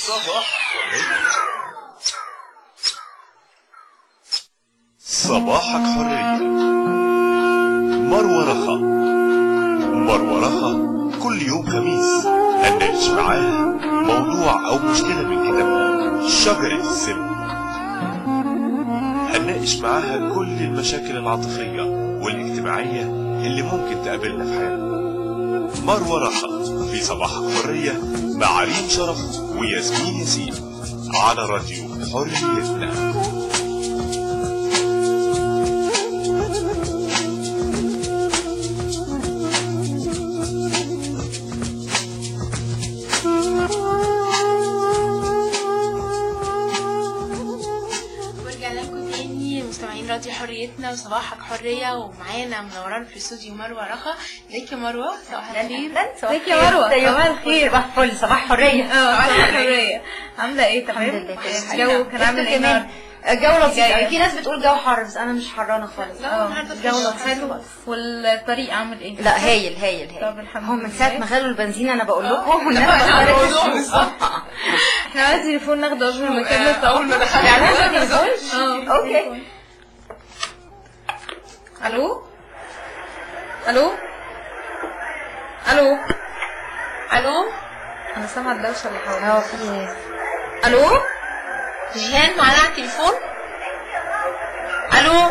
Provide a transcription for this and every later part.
صباح حرية صباحك حرية مروة رخا مروة رخا كل يوم خميس هنناقش معاها موضوع أو مشكلة من كتابها شجرة السم هنناقش معاها كل المشاكل العاطفية والاجتماعية اللي ممكن تقابلنا في حياتنا مروة رخا في صباحك حرية مع ريم شرف وياسمين ياسين على راديو حريتنا ورجعنا لكم تاني مستمعين راديو حريتنا وصباحك حرية ومعانا منورانا في الاستوديو مروة رخا ازيك يا مروة صباح الخير ازيك يا مروه صباح الخير صباح فل صباح حرية اه صباح الحريه عامله ايه تمام الحمد لله كويس. الجو كان عامل ايه كمان النهارده جو لطيف جاية. قوي في ناس بتقول جو حر بس انا مش حرانه خالص لا اه النهارده الجو فريش. لطيف خالص والطريق عامل ايه لا هايل هايل هايل طب الحمد هو من لله. ساعه ما غلوا البنزين انا بقول لكم والناس لا، بطلت الموضوع تسوق. بالظبط. احنا معانا تليفون ناخده قبل ما نكمل اول ما دخلنا يعني على عندك تليفون اه اوكي الو الو الو الو انا سامعه الدوشه اللي حواليا اه في ناس الو جيهان معانا على التليفون الو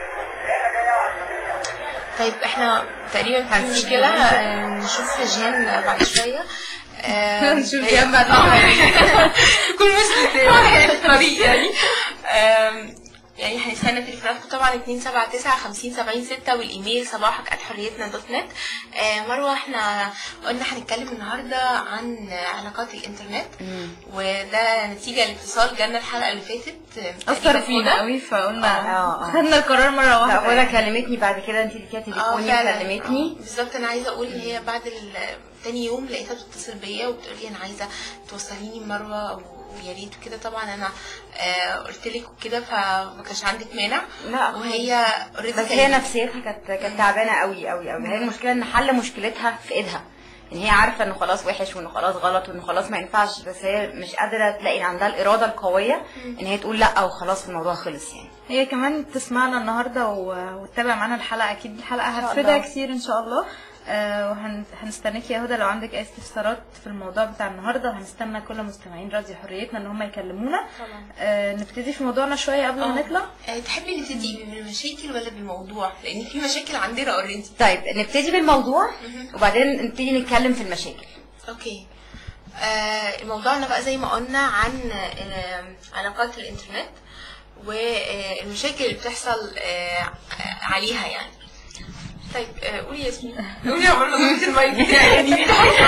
طيب احنا تقريبا في هنسيب مشكلة آه، نشوف جيهان بعد شوية آه، نشوف هي- جيهان بعد آه، كل وصلت الطريق يعني آم، يعني هنستنى تليفوناتكم طبعا 279 50 70 6 والايميل صباحك حريتنا دوت نت آه، مروه احنا قلنا هنتكلم النهارده عن علاقات الانترنت وده نتيجه لاتصال جالنا الحلقه اللي فاتت آه، اثر تقريباً فينا كده. قوي فقلنا اه اه خدنا القرار مره لا واحده ولا كلمتني بعد كده انت اللي كانت اه تليفوني فعلا كلمتني بالظبط انا عايزه اقول هي بعد ال- تاني يوم لقيتها بتتصل بيا وبتقول لي انا عايزه توصليني مروه ويا ريت وكده طبعا انا آه قلت لك وكده فما كانش عندك مانع لا وهي already بس هي كانت- نفسيتها كانت كانت تعبانه قوي قوي قوي هي المشكله ان حل مشكلتها في ايدها ان هي عارفه انه خلاص وحش وانه خلاص غلط وانه خلاص ما ينفعش بس هي مش قادره تلاقي عندها الاراده القويه ان هي تقول لا وخلاص الموضوع خلص يعني هي كمان تسمعنا النهارده و- وتتابع معانا الحلقه اكيد الحلقه شاء هتفيدها الله. كتير ان شاء الله آه وهنستناكي يا هدى لو عندك اي استفسارات في الموضوع بتاع النهارده وهنستنى كل مستمعين راديو حريتنا ان هم يكلمونا طبعا آه نبتدي في موضوعنا شويه قبل ما آه. نطلع آه، تحبي نبتدي بالمشاكل ولا بالموضوع لان في مشاكل عندنا اوريدي طيب نبتدي بالموضوع وبعدين نبتدي نتكلم في المشاكل اوكي آه موضوعنا بقى زي ما قلنا عن آه علاقات الانترنت والمشاكل اللي بتحصل آه آه، عليها يعني طيب آه قولي يا ياسمين قولي يا عمر ضمنت المايك بتاعي يعني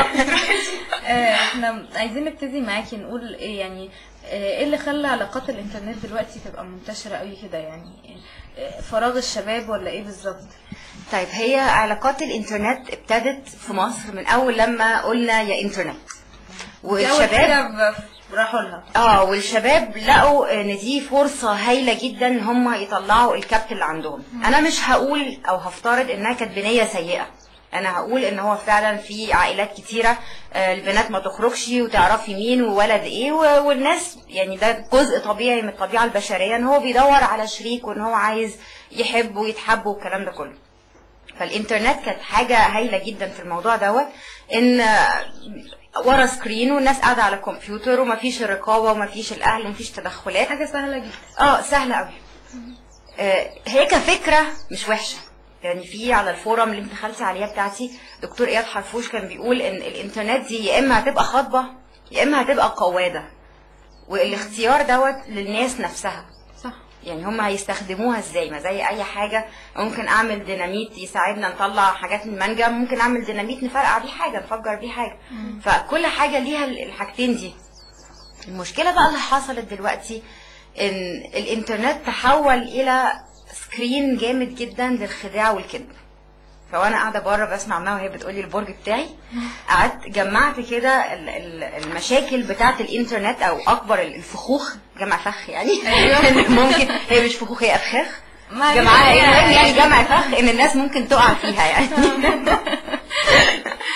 آه احنا عايزين نبتدي معاكي نقول ايه يعني آه، ايه اللي خلى علاقات الانترنت دلوقتي تبقى منتشره قوي كده يعني آه، فراغ الشباب ولا ايه بالظبط طيب هي علاقات الانترنت ابتدت في مصر من اول لما قلنا يا انترنت والشباب والشباب راحوا لها اه والشباب لقوا ان دي فرصه هايله جدا ان هم يطلعوا الكابت اللي عندهم انا مش هقول او هفترض انها كانت بنيه سيئه انا هقول ان هو فعلا في عائلات كتيره آه، البنات ما تخرجش وتعرفي مين وولد ايه و- والناس يعني ده جزء طبيعي من الطبيعه البشريه ان هو بيدور على شريك وان هو عايز يحب ويتحب والكلام ده كله فالانترنت كانت حاجه هايله جدا في الموضوع دوت ان آه، ورا سكرين والناس قاعده على كمبيوتر ومفيش الرقابه ومفيش الاهل ومفيش تدخلات حاجه سهله جدا اه سهله قوي آه هي كفكره مش وحشه يعني في على الفورم اللي انت دخلتي عليها بتاعتي دكتور اياد حرفوش كان بيقول ان الانترنت دي يا اما هتبقى خطبه يا اما هتبقى قواده والاختيار دوت للناس نفسها صح يعني هم هيستخدموها ازاي ما زي اي حاجه ممكن اعمل ديناميت يساعدنا نطلع حاجات من المانجا ممكن اعمل ديناميت نفرقع بيه حاجه نفجر بيه حاجه فكل حاجه ليها الحاجتين دي المشكله بقى اللي حصلت دلوقتي ان الانترنت تحول الى سكرين جامد جدا للخداع والكذب فوانا قاعده بره بسمع منها وهي بتقولي البرج بتاعي قعدت جمعت كده ال- ال- المشاكل بتاعه الانترنت او اكبر الفخوخ جمع فخ يعني ممكن هي مش فخوخ هي افخاخ ما جمعها هي- يعني يعني جمع فخ ان الناس ممكن تقع فيها يعني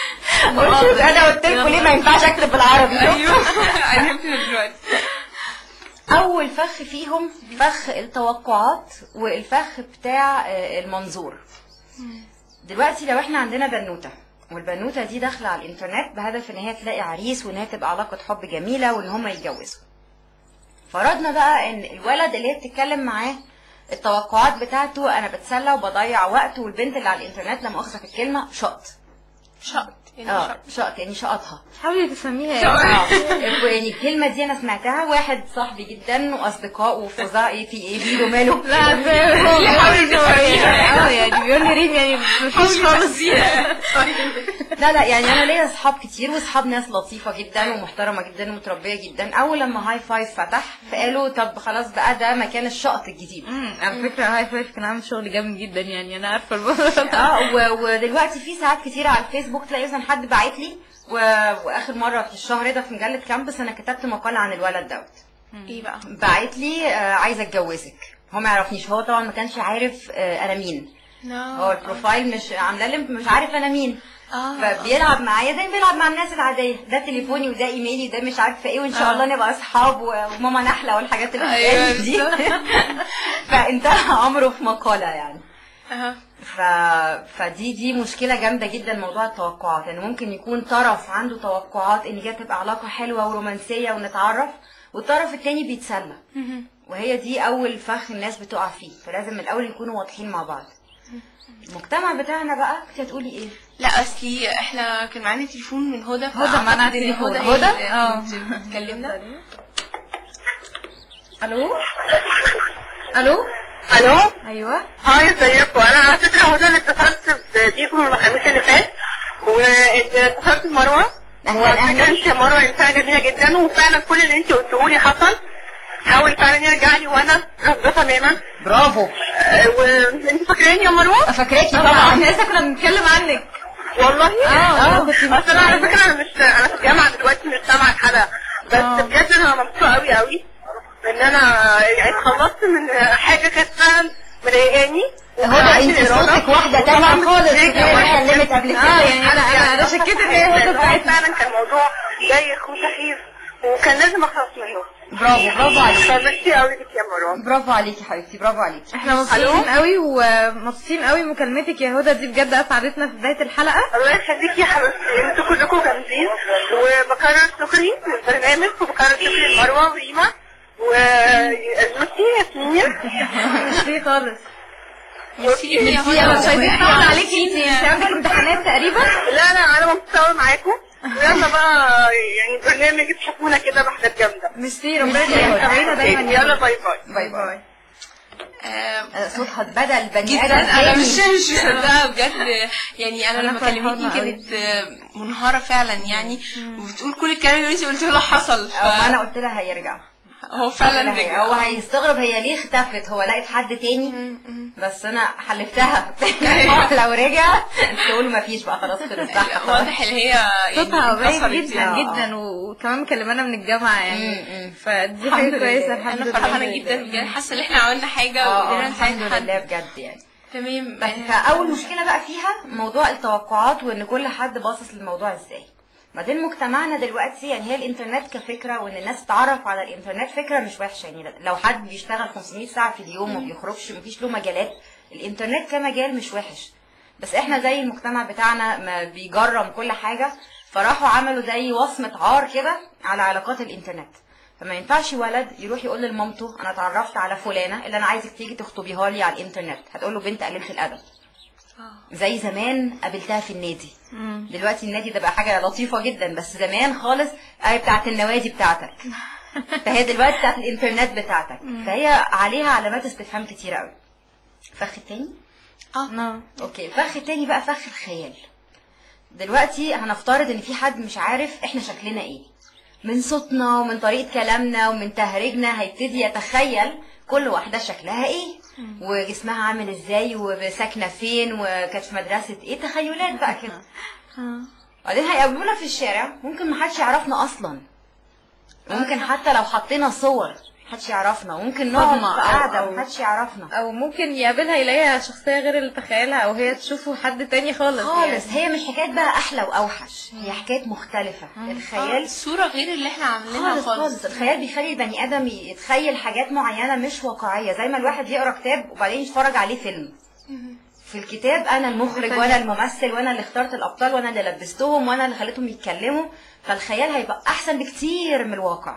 قلت انا قلت لكم ليه ما ينفعش اكتب بالعربي ايوه عرفنا دلوقتي اول فخ فيهم فخ التوقعات والفخ بتاع آه، المنظور دلوقتي لو احنا عندنا بنوته والبنوته دي داخله على الانترنت بهدف ان هي تلاقي عريس وان هي تبقى علاقه حب جميله وان هم يتجوزوا فرضنا بقى ان الولد اللي هي بتتكلم معاه التوقعات بتاعته انا بتسلى وبضيع وقت والبنت اللي على الانترنت لما اخذ في الكلمه شط شقط يعني اه شقط شط يعني شقطها حاولي تفهميها شقط. اه يعني الكلمه دي انا سمعتها واحد صاحبي جدا واصدقاء وفظاع ايه في ايه بيقولوا ماله لا هو حاول اه يعني بيقول لي ريم يعني مفيش خالص لا لا يعني انا ليا اصحاب كتير واصحاب ناس لطيفه جدا ومحترمه جدا ومتربيه جدا اول لما هاي فايف فتح فقالوا طب خلاص بقى ده مكان الشقط الجديد امم على فكره هاي فايف كان عامل شغل جامد جدا يعني انا عارفه الموضوع ده اه و- ودلوقتي في ساعات كتيره على الفيسبوك تلاقي مثلا حد باعت لي و... واخر مره في الشهر ده في مجله كامبس انا كتبت مقال عن الولد دوت ايه بقى باعت لي آه عايزه اتجوزك هو ما يعرفنيش هو طبعا ما كانش عارف آه انا مين هو البروفايل مش عامله لي مش عارف انا مين اه فبيلعب معايا زي ما بيلعب مع الناس العاديه ده تليفوني وده ايميلي ده مش عارفه ايه وان شاء الله نبقى اصحاب و- وماما نحله والحاجات اللي أيوة بتتقال دي فانتهى امره في مقاله يعني اها ف... فدي دي مشكله جامده جدا موضوع التوقعات ان ممكن يكون طرف عنده توقعات ان دي تبقى علاقه حلوه ورومانسيه ونتعرف والطرف التاني بيتسلى وهي دي اول فخ الناس بتقع فيه فلازم من الاول يكونوا واضحين مع بعض المجتمع بتاعنا بقى كنت هتقولي ايه لا اصلي احنا كان معانا تليفون من هدى هدى معانا فأعتقد إن تليفون. هدى هدى؟ هي اه. اللي بتكلمنا الو الو الو ايوه هاي ازيكم انا على فكره هدى اللي اتصلت بيكم الخميس اللي فات واتصلت بمروه أهلاً، وما أهلاً. كانش مروه انسانه جميله جدا وفعلا كل اللي انت قلته لي حصل حاول فعلا يرجع لي وانا رافضه تماما برافو آه، وانت فاكراني يا مروه؟ فاكراكي طبعا طبعا احنا لسه كنا بنتكلم عنك والله اه كنت اصل انا على فكره انا مش انا في الجامعه دلوقتي مش سامعه الحلقه بس بجد انا مبسوطه قوي قوي ان انا يعني اتخلصت من حاجه كانت فعلا مضايقاني هدى انت صوتك واحده تانية خالص غير اللي اتكلمت قبل اه كده يعني انا انا انا شكيت ان هي هدى هو بتاعتنا فعلا كان موضوع بايخ وسخيف وكان لازم اخلص منه برافو برافو عليكي فميرسي قوي ليك يا مروه برافو عليكي حبيبتي برافو عليكي احنا مبسوطين قوي ومبسوطين قوي مكالمتك يا هدى دي بجد اسعدتنا في بدايه الحلقه الله يخليكي يا حبيبتي انتوا كلكم جامدين وبكرر شكري للبرنامج وبكرر شكري لمروه وريما وميرسي ياسمين ميرسي خالص ميرسي يا هدى يلا مش عايزين نطول وإحنا عليكي انت انت عندك امتحانات تقريبا لا لا انا مبسوطه قوي معاكم ويلا بقى يعني برنامج تشوفونا كده بحاجات جامده ميرسي ربنا يخلينا دايما يلا باي باي باي باي آه، آه، صوتها بدل البني جدا ادم انا مش تاني. مش مصدقه بجد يعني انا أنا لما فرحانة كلمتني قوي. كانت آه، منهاره فعلا يعني وبتقول كل الكلام اللي انت قلته له حصل ف- أو انا قلت لها هيرجع هو فعلا هي- رجع. هو هيستغرب هي ليه اختفت هو لقيت حد تاني بس انا حلفتها لو رجع تقول ما فيش بقى خلاص خلص صح خلاص واضح ان هي يعني صوتها قريب انتصرت جدا يعني. جدا وكمان مكلمانا من الجامعه يعني مم. فدي الحمد حاجه لله. كويسه الحمد انا لله فرحانه جدا بجد حاسه ان احنا عملنا حاجه اه وقدرنا آه، نساعد الحمد حد لله بجد يعني تمام بس فاول مشكله بقى فيها موضوع التوقعات وان كل حد باصص للموضوع ازاي بعدين مجتمعنا دلوقتي يعني هي الانترنت كفكره وان الناس تتعرف على الانترنت فكره مش وحشه يعني لو حد بيشتغل 500 ساعه في اليوم وما بيخرجش مفيش له مجالات الانترنت كمجال مش وحش بس احنا زي المجتمع بتاعنا ما بيجرم كل حاجه فراحوا عملوا زي وصمه عار كده على علاقات الانترنت فما ينفعش ولد يروح يقول لمامته انا اتعرفت على فلانه اللي انا عايزك تيجي تخطبيها لي على الانترنت هتقول له بنت قليله الادب زي زمان قابلتها في النادي دلوقتي النادي ده بقى حاجه لطيفه جدا بس زمان خالص هي بتاعت النوادي بتاعتك فهي دلوقتي بتاعت الانترنت بتاعتك فهي عليها علامات استفهام كتير قوي فخ التاني اه اوكي الفخ التاني بقى فخ الخيال دلوقتي هنفترض ان في حد مش عارف احنا شكلنا ايه من صوتنا ومن طريقة كلامنا ومن تهريجنا هيبتدي يتخيل كل واحدة شكلها ايه وجسمها عامل ازاي وساكنة فين وكانت في مدرسة ايه تخيلات بقى كده بعدين هيقابلونا في الشارع ممكن محدش يعرفنا اصلا ممكن حتى لو حطينا صور محدش يعرفنا وممكن نقعد صدمة في أو- قعده أو- ومحدش يعرفنا او ممكن يقابلها يلاقيها شخصيه غير اللي تخيلها او هي تشوفه حد تاني خالص خالص يعني. هي مش حكايه بقى احلى واوحش هي حكايه مختلفه الخيال الصورة غير اللي احنا عاملينها خالص خالص الخيال بيخلي البني ادم يتخيل حاجات معينه مش واقعيه زي ما الواحد يقرا كتاب وبعدين يتفرج عليه فيلم في الكتاب انا المخرج وانا الممثل وانا اللي اخترت الابطال وانا اللي لبستهم وانا اللي خليتهم يتكلموا فالخيال هيبقى احسن بكتير من الواقع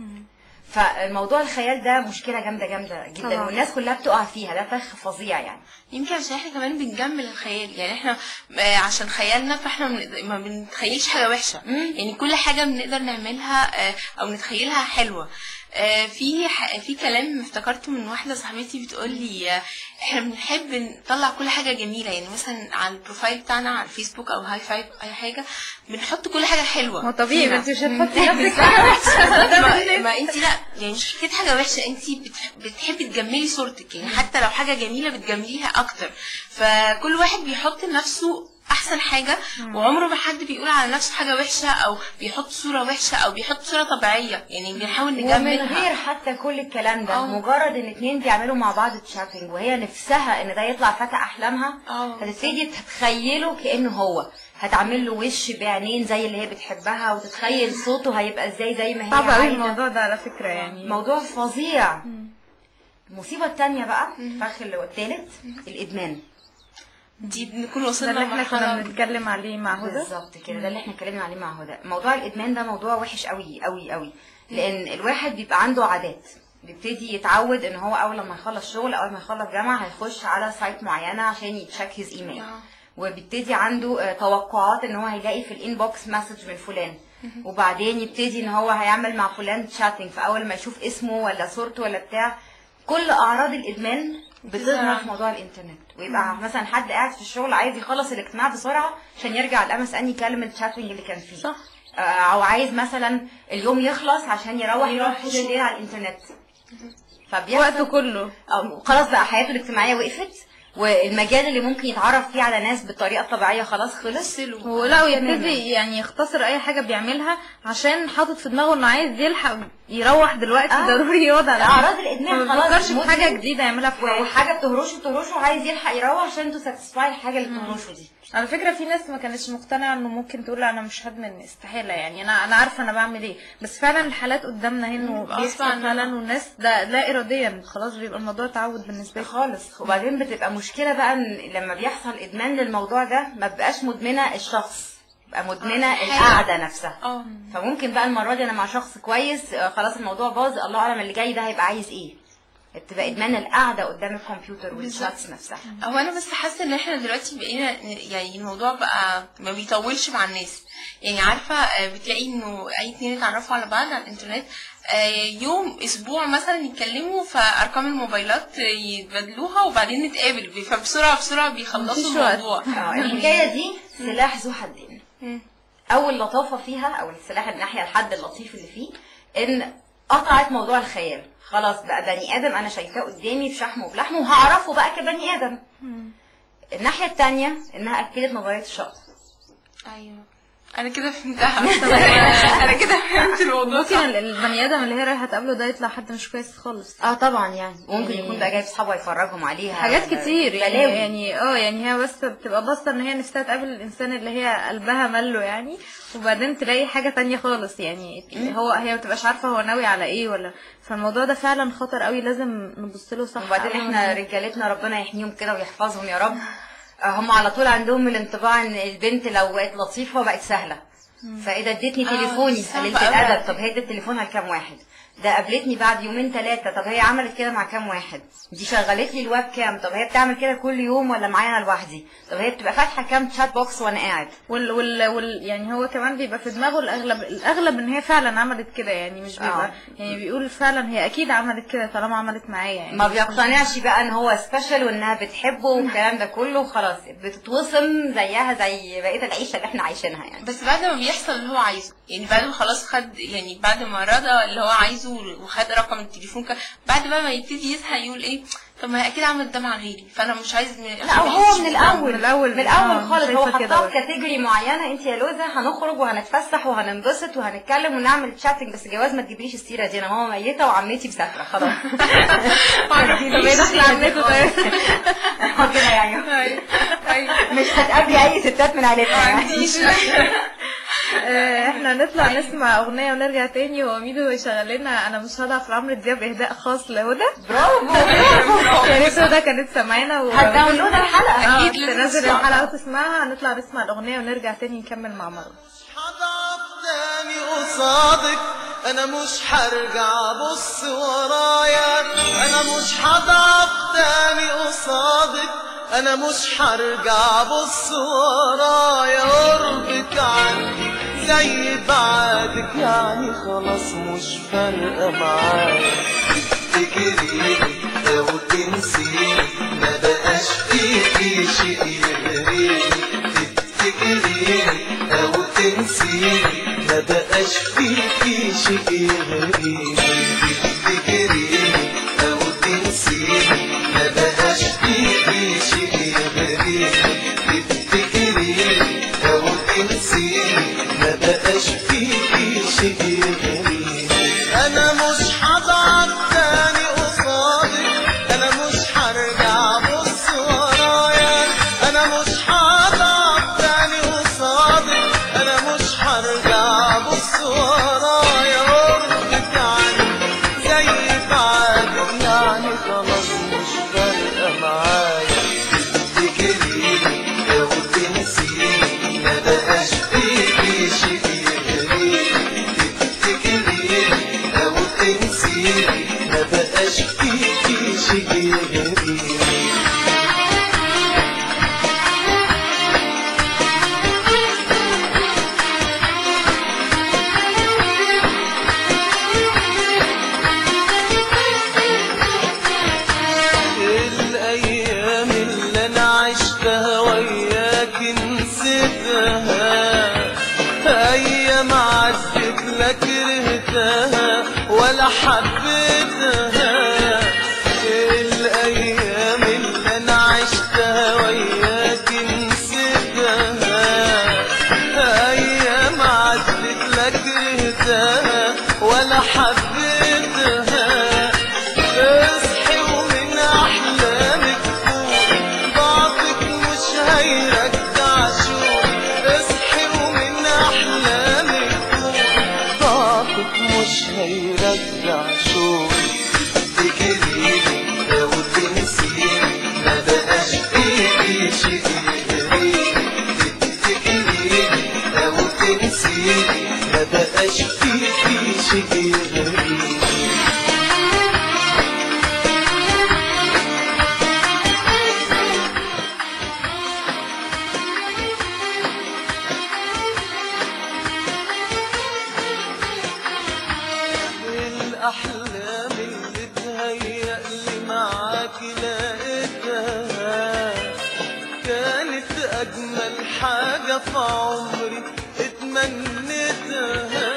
فالموضوع الخيال ده مشكله جامده جامده جدا طبعا. والناس كلها بتقع فيها ده فخ فظيع يعني يمكن عشان احنا كمان بنجمل الخيال يعني احنا آه، عشان خيالنا فاحنا من- ما بنتخيلش حاجة وحشة يعني كل حاجة بنقدر نعملها آه، او نتخيلها حلوة آه، في ح- في كلام افتكرته من واحدة صاحبتي بتقول لي آه، احنا بنحب نطلع كل حاجة جميلة يعني مثلا على البروفايل بتاعنا على الفيسبوك او هاي فايف اي حاجة بنحط كل حاجة حلوة ما طبيعي ما فينا. انت مش هتحطي نفسك حاجه وحشه ما, ما انت لا يعني مش كده حاجه وحشه انت بتح- بتحبي تجملي صورتك يعني حتى لو حاجه جميله بتجمليها اكتر فكل واحد بيحط لنفسه احسن حاجه وعمره ما حد بيقول على نفسه حاجه وحشه او بيحط صوره وحشه او بيحط صوره طبيعيه يعني بنحاول ومن نجملها غير حتى كل الكلام ده اه. مجرد ان اتنين بيعملوا مع بعض تشاتنج وهي نفسها ان ده يطلع فتى احلامها اه. هتبتدي تتخيله كانه هو هتعمل له وش بعينين زي اللي هي بتحبها وتتخيل صوته هيبقى ازاي زي ما هي صعب قوي عايزة. الموضوع ده على فكره يعني موضوع فظيع المصيبه التانية بقى الفخ اللي هو التالت الادمان دي بنكون ده وصلنا اللي احنا كنا لمرحله بنتكلم عليه مع هدى بالظبط كده ده اللي احنا اتكلمنا عليه مع هدى موضوع الادمان ده موضوع وحش قوي قوي قوي لان الواحد بيبقى عنده عادات بيبتدي يتعود ان هو اول لما يخلص شغل اول ما يخلص جامعه هيخش على سايت معينه عشان يتشيك هيز ايميل اه. وبيبتدي عنده آه، توقعات ان هو هيلاقي في الانبوكس مسج من فلان وبعدين يبتدي ان هو هيعمل مع فلان تشاتنج فاول ما يشوف اسمه ولا صورته ولا بتاع كل اعراض الادمان بتظهر في موضوع الانترنت ويبقى مثلا حد قاعد في الشغل عايز يخلص الاجتماع بسرعه عشان يرجع الام اس ان يكلم الشاتنج اللي كان فيه صح. آه، او عايز مثلا اليوم يخلص عشان يروح يروح طول الليل على الانترنت فبيحصل وقته كله أو خلاص بقى حياته الاجتماعيه وقفت والمجال اللي ممكن يتعرف فيه على ناس بالطريقه الطبيعيه خلاص خلص ولا ويبتدي يعني يختصر اي حاجه بيعملها عشان حاطط في دماغه انه عايز يلحق يروح دلوقتي آه. ضروري يقعد على اعراض الادمان ما خلاص بيفكرش في حاجه مدمن. جديده يعملها في و- حياته وحاجه بتهرشه بتهرشه وعايز يلحق يروح عشان تو ساتسفاي الحاجه اللي بتهرشه دي على فكره في ناس ما كانتش مقتنعه انه ممكن تقول لا انا مش هدمن استحاله يعني انا انا عارفه انا بعمل ايه بس فعلا الحالات قدامنا هنا مم، بيحصل أصلاً. فعلا والناس ده لا اراديا خلاص بيبقى الموضوع تعود بالنسبه لي خالص وبعدين بتبقى مشكله بقى ان لما بيحصل ادمان للموضوع ده ما بقاش مدمنه الشخص بقى مدمنه آه، حاجة. القعده نفسها اه فممكن بقى المره دي انا مع شخص كويس آه، خلاص الموضوع باظ الله اعلم اللي جاي ده هيبقى عايز ايه بتبقى ادمان القعده قدام الكمبيوتر والشاتس نفسها هو انا بس حاسه ان احنا دلوقتي بقينا يعني الموضوع بقى ما بيطولش مع الناس يعني عارفه آه، بتلاقي انه اي اتنين اتعرفوا على بعض على الانترنت آه، يوم اسبوع مثلا يتكلموا فارقام الموبايلات يتبادلوها وبعدين نتقابل فبسرعه بسرعه بيخلصوا مفيش وقت. الموضوع اه الحكايه دي سلاح ذو حدين اول لطافه فيها او السلاح الناحيه الحد اللطيف اللي فيه ان قطعت موضوع الخيال خلاص بقى بني ادم انا شايفاه قدامي في شحمه وبلحمه وهعرفه بقى كبني ادم الناحيه التانية انها اكدت نظريه الشخص ايوه انا كده فهمتها انا كده فهمت الموضوع ممكن صح. ال- البني ادم اللي هي رايحه تقابله ده يطلع حد مش كويس خالص اه طبعا يعني ممكن يعني- يكون بقى جايب اصحابه يفرجهم عليها حاجات ولا كتير يعني بلاوي. يعني اه يعني هي بس بتبقى باصه ان هي نفسها تقابل الانسان اللي هي قلبها مله يعني وبعدين تلاقي حاجه تانية خالص يعني هو هي ما بتبقاش عارفه هو ناوي على ايه ولا فالموضوع ده فعلا خطر قوي لازم نبص له صح وبعدين قبل ما احنا نعمل. رجالتنا ربنا يحميهم كده ويحفظهم يا رب آه، هم على طول عندهم الانطباع ان البنت لو بقت لطيفه بقت سهله فاذا ادتني آه، تليفوني صعب قليله أوي. الادب طب هي ادت تليفونها لكام واحد ده قابلتني بعد يومين ثلاثه طب هي عملت كده مع كام واحد دي شغلت لي الويب كام طب هي بتعمل كده كل يوم ولا معايا انا لوحدي طب هي بتبقى فاتحه كام شات بوكس وانا قاعد وال وال وال يعني هو كمان بيبقى في دماغه الاغلب الاغلب ان هي فعلا عملت كده يعني مش بيبقى آه. يعني بيقول فعلا هي اكيد عملت كده طالما عملت معايا يعني ما بيقتنعش بقى ان هو سبيشال وانها بتحبه والكلام ده كله خلاص بتتوصم زيها زي بقيه العيشه اللي احنا عايشينها يعني بس بعد ما بيحصل يحصل اللي هو عايزه يعني بعد ما خلاص خد يعني بعد ما رضى اللي هو عايزه وخد رقم التليفون ك... بعد بقى ما يبتدي يزهق يقول ايه طب ما هي اكيد عملت ده مع غيري فانا مش عايز من لا وهو من الاول من الأول. من الاول آه، خالص هو شايفة كده حطها برضه. في كاتيجوري معينه انت يا لوزه هنخرج وهنتفسح وهننبسط وهنتكلم ونعمل تشاتنج بس جواز ما تجيبليش السيره دي انا ماما ميته وعمتي مسافره خلاص طب ايه دخل عمته طيب هو كده يعني أيوة، أيوة. مش هتقابلي اي ستات من عيلتنا ما يعني عنديش آه، احنا نطلع نسمع اغنيه ونرجع تاني وميدو يشغل لنا انا مش هضعف لعمرو دياب اهداء خاص لهدى برافو برافو يا ريت هدى كانت سامعانا و هتداونلود الحلقه أكيد أكيد لازم تنزل تسمعها. الحلقه وتسمعها نطلع نسمع الاغنيه ونرجع تاني نكمل مع مروه هضعف تاني قصادك انا مش هرجع ابص ورايا انا مش هضعف تاني قصادك انا مش هرجع ابص ورايا قربك عندي زي بعادك يعني خلاص مش فارقه معايا تفتكريني او تنسيني ما بقاش فيكي شيء يغريني تفتكريني او تنسيني ما بقاش فيكي شيء يغريني تفتكريني او تنسيني ما بقاش فيكي شيء يغريني تفتكريني او تنسيني ما بقاش فيكي شيء يغريني انا مش هضعف تاني قصادك انا مش هرجع ابص ورايا انا مش هضعف تاني قصادك انا مش هرجع ابص ورايا قربك عني زي بعدك يعني خلاص مش فارقه معايا تفتكريني لو تنسيني ما بقاش فيكي شيء يغريني تفتكريني لو تنسيني ما بقاش فيكي شيء يغريني الأيام اللي أنا عشتها وياك نسيتها أيام عدت لا كرهتها ولا حبيتها الأيام اللي أنا عشتها وياك نسيتها أيام عدت لا كرهتها ولا حبيتها اصحي ومن احلامك فوق ضعفك مش هيرجع شوق اصحي ومن احلامك فوق ضعفك مش هيرجع شوق تفتكريني لو تنسيني ما بقاش فيكي شيء يغريني تفتكريني لو تنسيني ما بقاش فيكي شيء يغريني الأحلام اللي تهيأ لي معاك لقيتها كانت أجمل حاجة في عمري اتمنيتها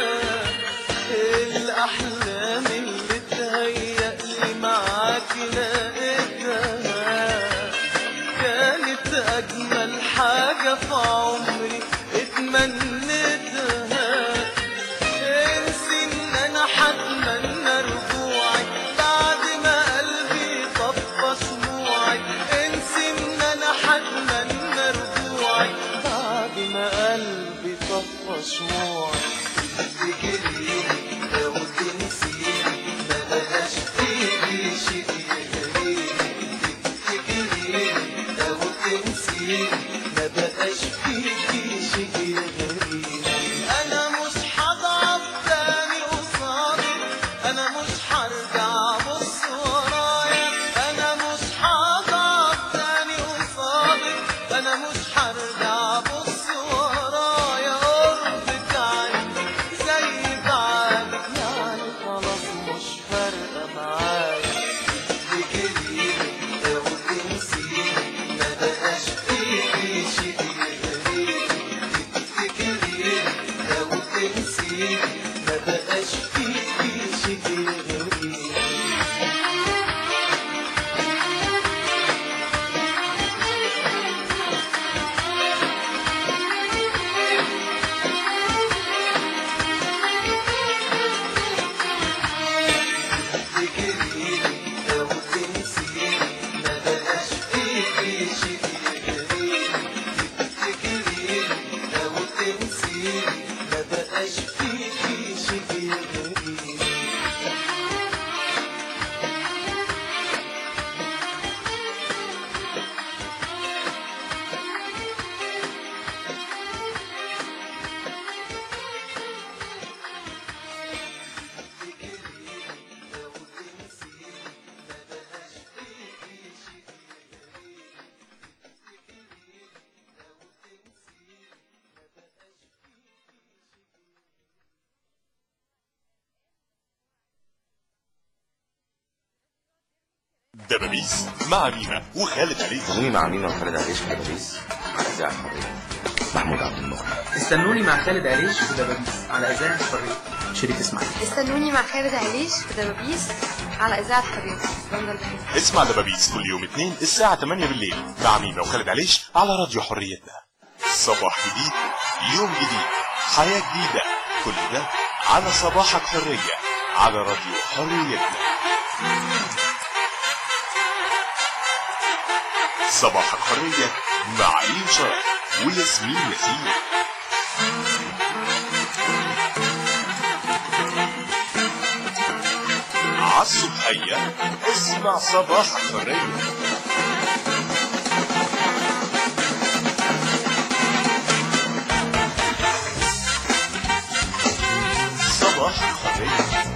الأحلام اللي تهيأ لي معاك لقيتها كانت أجمل حاجة في عمري اتمنيتها انسي ان انا حتمنى رجوعك بعد ما قلبي طفى شموعك انسي ان انا حتمنى رجوعك بعد ما قلبي طفى شموعك تفتكريني لو تنسيني ما بقاش فيكي شيء يغريني تفتكريني لو تنسيني ما بقاش فيكي شيء يغريني انا مش هضعف تاني قصادك انا مش هرجع ابص ورايا انا مش هضعف تاني قصادك انا مش هرجع ابص ورايا قربك عني زي دبابيس مع مينا وخالد علي استنوني مع مينا وخالد عريش في دبابيس على إذاعة الحرية محمود عبد المغني استنوني مع خالد عليش في دبابيس على إذاعة الحرية شريف إسماعيل استنوني مع خالد عليش في دبابيس على اذاعه حريه اسمع دبابيس كل يوم اثنين الساعة 8 بالليل مع مينا وخالد عليش على راديو حريتنا صباح جديد يوم جديد حياة جديدة كل ده على صباحك حرية على راديو حريتنا صباحك حرية مع عين شرف وياسمين ياسين عالصبحية اسمع صباحك حرية صباحك حرية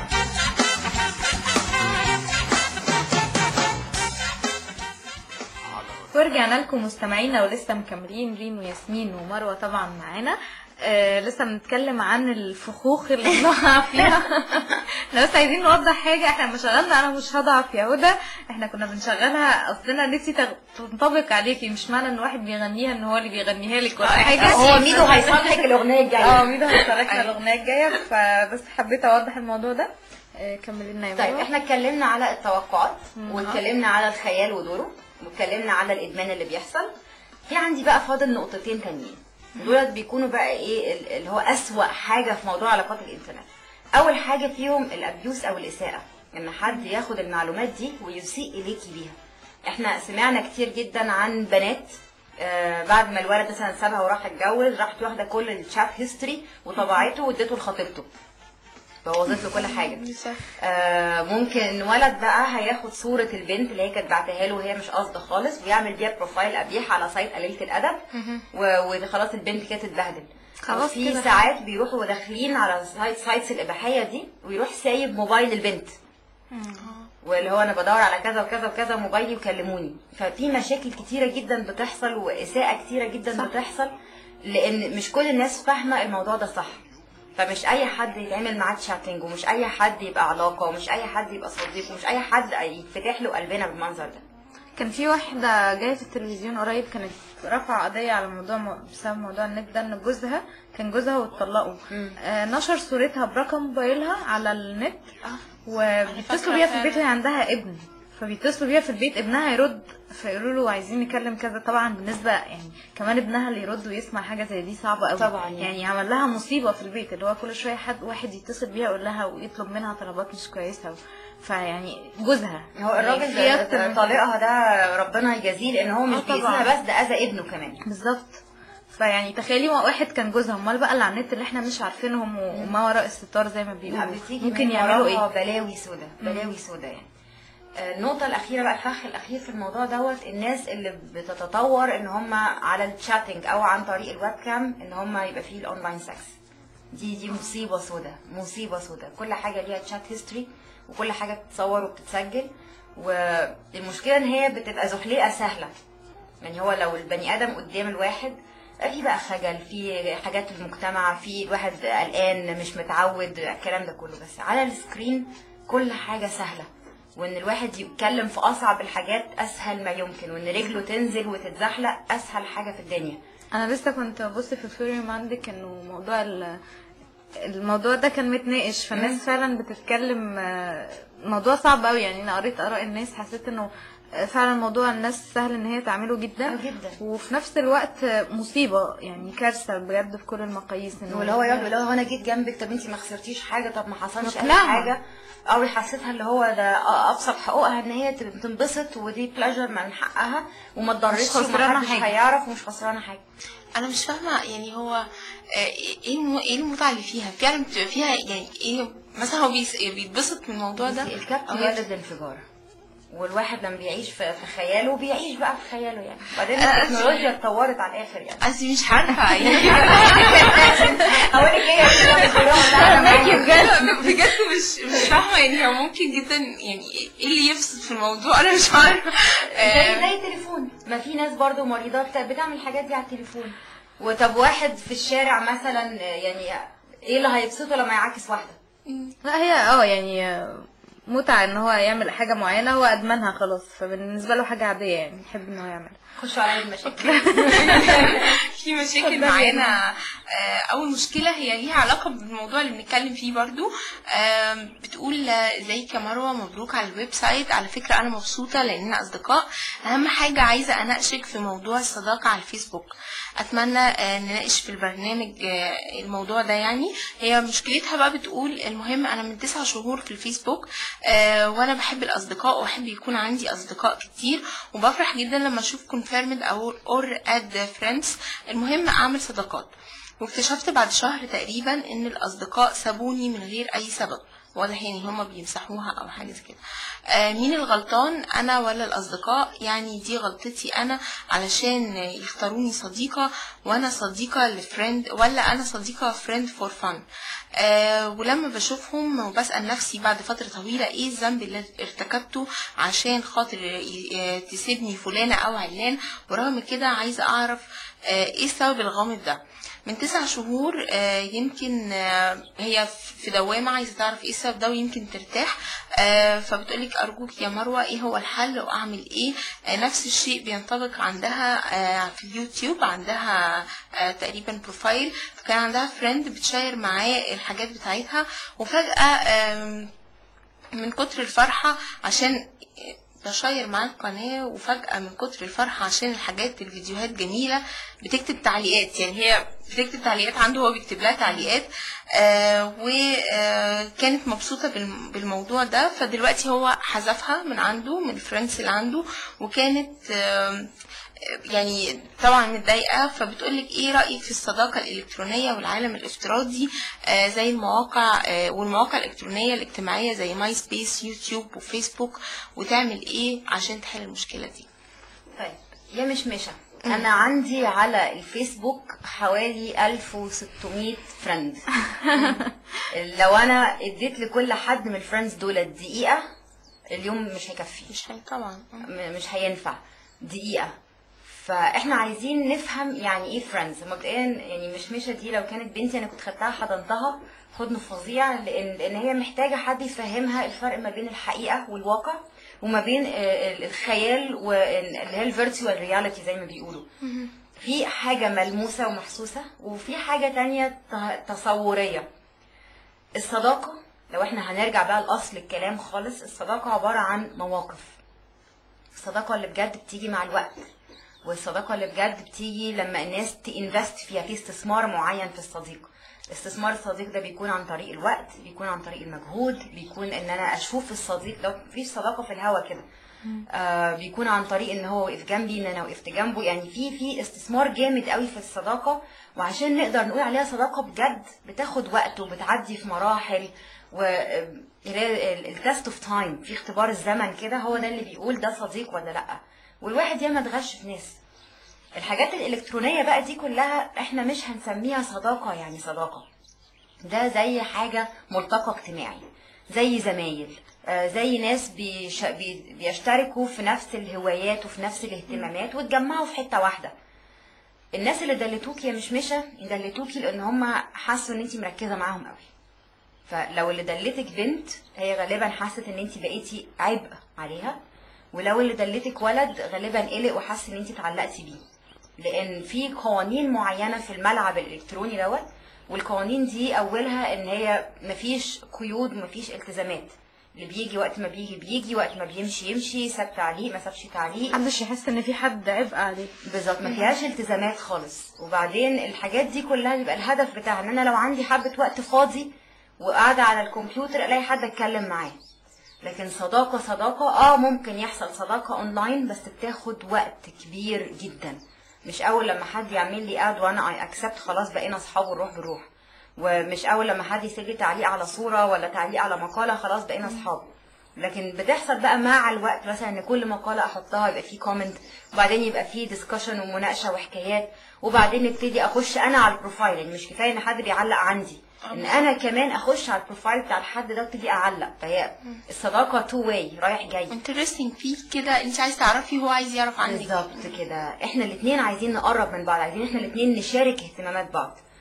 ورجعنا لكم مستمعينا ولسه مكملين ريم وياسمين ومروه طبعا معانا آه لسه بنتكلم عن الفخوخ اللي بنقع فيها احنا بس عايزين نوضح حاجه احنا لما شغلنا انا مش هضعف يا هدى احنا كنا بنشغلها اصلنا نفسي تغ- تنطبق عليكي مش معنى ان واحد بيغنيها ان هو اللي بيغنيها لك ولا حاجه هو ميدو هيصلحك الاغنيه اه الجايه ميدو هيصالحنا الاغنيه الجايه فبس حبيت اوضح الموضوع ده آه كملي لنا يا طيب مروة. احنا اتكلمنا على التوقعات مم. واتكلمنا على الخيال ودوره واتكلمنا على الادمان اللي بيحصل في عندي بقى فاضل نقطتين تانيين دولت بيكونوا بقى ايه ال- اللي هو اسوأ حاجه في موضوع علاقات الانترنت اول حاجه فيهم الابيوس او الاساءه ان حد ياخد المعلومات دي ويسيء اليكي بيها احنا سمعنا كتير جدا عن بنات آه بعد ما الولد مثلا سابها وراح اتجوز راحت واخده كل الشات هيستوري وطبعته واديته لخطيبته بوظت له كل حاجه آه ممكن ولد بقى هياخد صورة البنت اللي هي كانت بعتها له وهي مش قصده خالص ويعمل بيها بروفايل قبيح على سايت قليلة الأدب و- وخلاص البنت كده تتبهدل خلاص في كده. ساعات بيروحوا داخلين على سايت سايتس الإباحية دي ويروح سايب موبايل البنت واللي هو انا بدور على كذا وكذا وكذا موبايلي وكلموني ففي مشاكل كتيره جدا بتحصل واساءه كتيره جدا صح. بتحصل لان مش كل الناس فاهمه الموضوع ده صح فمش اي حد يتعمل معاه تشاتنج ومش اي حد يبقى علاقه ومش اي حد يبقى صديق ومش اي حد يتفتح له قلبنا بالمنظر ده كان في واحدة جاية في التلفزيون قريب كانت رافعة قضية على موضوع بسبب موضوع النت ده ان جوزها كان جوزها واتطلقوا آه نشر صورتها برقم موبايلها على النت وبيتصلوا بيها في البيت وهي عندها ابن فبيتصلوا بيها في البيت ابنها يرد فيقولوا له عايزين نكلم كذا طبعا بالنسبة يعني كمان ابنها اللي يرد ويسمع حاجة زي دي صعبة قوي طبعاً يعني. يعني عمل لها مصيبة في البيت اللي هو كل شوية حد واحد يتصل بيها يقول لها ويطلب منها طلبات مش كويسة فيعني جوزها هو يعني الراجل في ده- أكتر ده من- طالقها ده ربنا يجازيه لان هو مش آه طبعاً. بيأذيها بس ده اذى ابنه كمان بالظبط فيعني تخيلي واحد كان جوزها امال بقى اللي على النت اللي احنا مش عارفينهم وما وراء الستار زي ما لا بيقولوا بتيجي ممكن من يعملوا وراها ايه بلاوي سودا بلاوي سودا يعني آه، النقطة الأخيرة بقى الفخ الأخير في الموضوع دوت الناس اللي بتتطور إن هم على الشاتنج أو عن طريق الويب كام إن هم يبقى فيه الأونلاين سكس دي دي مصيبة سودا مصيبة سودا كل حاجة ليها تشات هيستوري وكل حاجة بتتصور وبتتسجل والمشكلة إن هي بتبقى زحليقة سهلة يعني هو لو البني ادم قدام الواحد في بقى خجل في حاجات في المجتمع في الواحد قلقان مش متعود الكلام ده كله بس على السكرين كل حاجه سهله وان الواحد يتكلم في اصعب الحاجات اسهل ما يمكن وان رجله تنزل وتتزحلق اسهل حاجه في الدنيا انا لسه كنت ببص في الفوريوم عندك انه موضوع ال- الموضوع ده كان متناقش فالناس فعلا بتتكلم آه، موضوع صعب قوي يعني انا قريت اراء الناس حسيت انه آه، فعلا موضوع الناس سهل ان هي تعمله جدا آه، جدا. وفي نفس الوقت آه، مصيبه يعني كارثه بجد في كل المقاييس انه واللي هو يقعد يقول لها انا جيت جنبك طب انت ما خسرتيش حاجه طب ما حصلش اي مقنعة. حاجه او يحسسها اللي هو ده ابسط حقوقها ان هي تنبسط ودي بلاجر من حقها وما تضرش خسرانة ومحدش حاجة. هيعرف ومش خسرانه حاجه انا مش فاهمه يعني هو آه، ايه الم- ايه المتعه اللي فيها فعلا بتبقى فيها يعني ايه مثلا هو بيس- بيتبسط من الموضوع ده الكبت أو هي- يولد الانفجار والواحد لما بيعيش في في خياله بيعيش بقى في خياله يعني بعدين أنا- التكنولوجيا اتطورت على الاخر يعني انا مش عارفه يعني اقول لك ايه بجد بجد مش مش فاهمه يعني هو ممكن جدا يعني ايه اللي يفصل في الموضوع انا مش عارفه زي آه، زي التليفون ما في ناس برضو مريضات بتعمل الحاجات دي على التليفون وطب واحد في الشارع مثلا يعني ايه اللي هيبسطه لما يعاكس واحده لا هي اه يعني آه، متعة ان هو يعمل حاجة معينة هو ادمنها خلاص فبالنسبة له حاجة عادية يعني يحب ان هو يعملها خشوا عليا المشاكل في مشاكل معانا آه، اول مشكله هي ليها علاقه بالموضوع اللي بنتكلم فيه برضو آم، بتقول آه، ازيك يا مروه مبروك على الويب سايت على فكره انا مبسوطه لاننا اصدقاء اهم حاجه عايزه اناقشك في موضوع الصداقه على الفيسبوك اتمنى آه، نناقش في البرنامج آه، الموضوع ده يعني هي مشكلتها بقى بتقول المهم انا من تسع شهور في الفيسبوك آه، وانا بحب الاصدقاء واحب يكون عندي اصدقاء كتير وبفرح جدا لما اشوف كونفيرمد او اور اد فريندز المهم اعمل صداقات واكتشفت بعد شهر تقريبا ان الاصدقاء سابوني من غير اي سبب واضح يعني هما بيمسحوها او حاجه زي كده آه مين الغلطان انا ولا الاصدقاء يعني دي غلطتي انا علشان يختاروني صديقه وانا صديقه لفريند ولا انا صديقه فريند فور فن آه ولما بشوفهم وبسال نفسي بعد فتره طويله ايه الذنب اللي ارتكبته عشان خاطر ي- تسيبني فلانه او علان ورغم كده عايزه اعرف آه ايه السبب الغامض ده من تسع شهور آه، يمكن آه، هي في دوامة عايزة تعرف ايه السبب ده ويمكن ترتاح آه، فبتقولك أرجوك يا مروة ايه هو الحل وأعمل ايه آه، نفس الشيء بينطبق عندها آه، في اليوتيوب عندها آه، تقريبا بروفايل فكان عندها فريند بتشير معاه الحاجات بتاعتها وفجأة آم، من كتر الفرحة عشان بشير معاه القناة وفجأة من كتر الفرحة عشان الحاجات الفيديوهات جميلة بتكتب تعليقات يعني هي بتكتب تعليقات عنده هو بيكتب لها تعليقات آه وكانت مبسوطة بالم- بالموضوع ده فدلوقتي هو حذفها من عنده من الفريندز اللي عنده وكانت آه يعني طبعا متضايقه فبتقولك ايه رايك في الصداقه الالكترونيه والعالم الافتراضي آه زي المواقع آه والمواقع الالكترونيه الاجتماعيه زي ماي سبيس يوتيوب وفيسبوك وتعمل ايه عشان تحل المشكله دي طيب يا مشمشة انا عندي على الفيسبوك حوالي 1600 فريند لو انا اديت لكل حد من الفريندز دول دقيقة اليوم مش هيكفي مش هي طبعا م- مش هينفع دقيقة فاحنا عايزين نفهم يعني ايه فريندز مبدئيا يعني مش مشة دي لو كانت بنتي انا كنت خدتها حضنتها حضن فظيع لان لان هي محتاجه حد يفهمها الفرق ما بين الحقيقه والواقع وما بين آه، ال- الخيال واللي هي الفيرتشوال رياليتي زي ما بيقولوا في حاجه ملموسه ومحسوسه وفي حاجه تانية ت- تصوريه الصداقه لو احنا هنرجع بقى لاصل الكلام خالص الصداقه عباره عن مواقف الصداقة اللي بجد بتيجي مع الوقت والصداقة اللي بجد بتيجي لما الناس تinvest فيها في استثمار معين في الصديق استثمار الصديق ده بيكون عن طريق الوقت بيكون عن طريق المجهود بيكون ان انا اشوف الصديق لو مفيش صداقة في الهوا كده آه بيكون عن طريق ان هو وقف جنبي ان انا وقفت جنبه يعني في في استثمار جامد قوي في الصداقة وعشان نقدر نقول عليها صداقة بجد بتاخد وقت وبتعدي في مراحل و التست اوف تايم في اختبار الزمن كده هو ده اللي بيقول ده صديق ولا لا والواحد ياما اتغش في ناس الحاجات الالكترونيه بقى دي كلها احنا مش هنسميها صداقه يعني صداقه ده زي حاجه ملتقى اجتماعي زي زمايل آه، زي ناس بيش بي- بيشتركوا في نفس الهوايات وفي نفس الاهتمامات واتجمعوا في حته واحده الناس اللي دلتوكي يا مشمشه دلتوكي لان هم حسوا ان انت مركزه معاهم قوي فلو اللي دلتك بنت هي غالبا حست ان انت بقيتي عبء عليها ولو اللي دلتك ولد غالبا قلق وحس ان انت اتعلقتي بيه لان في قوانين معينه في الملعب الالكتروني دوت والقوانين دي اولها ان هي مفيش قيود ومفيش التزامات اللي بيجي وقت ما بيجي بيجي وقت ما بيمشي يمشي ساب تعليق ما سابش تعليق محدش يحس ان في حد عبء عليه بالظبط ما فيهاش التزامات خالص وبعدين الحاجات دي كلها بيبقى الهدف بتاعها ان انا لو عندي حبه وقت فاضي وقاعده على الكمبيوتر الاقي حد اتكلم معاه لكن صداقه صداقه اه ممكن يحصل صداقه اونلاين بس بتاخد وقت كبير جدا مش اول لما حد يعمل لي اد وانا اي اكسبت خلاص بقينا اصحاب ونروح بنروح ومش اول لما حد يسيب لي تعليق على صوره ولا تعليق على مقاله خلاص بقينا اصحاب لكن بتحصل بقى مع الوقت مثلا ان كل مقاله احطها يبقى فيه كومنت وبعدين يبقى فيه ديسكشن ومناقشه وحكايات وبعدين نبتدي اخش انا على البروفايل يعني مش كفايه ان حد بيعلق عندي ان انا كمان اخش على البروفايل بتاع الحد ده وابتدي اعلق فهي الصداقه تو واي رايح جاي انترستنج فيه كده انت عايز تعرفي هو عايز يعرف عنك بالظبط كده احنا الاثنين عايزين نقرب من بعض عايزين احنا الاثنين نشارك اهتمامات بعض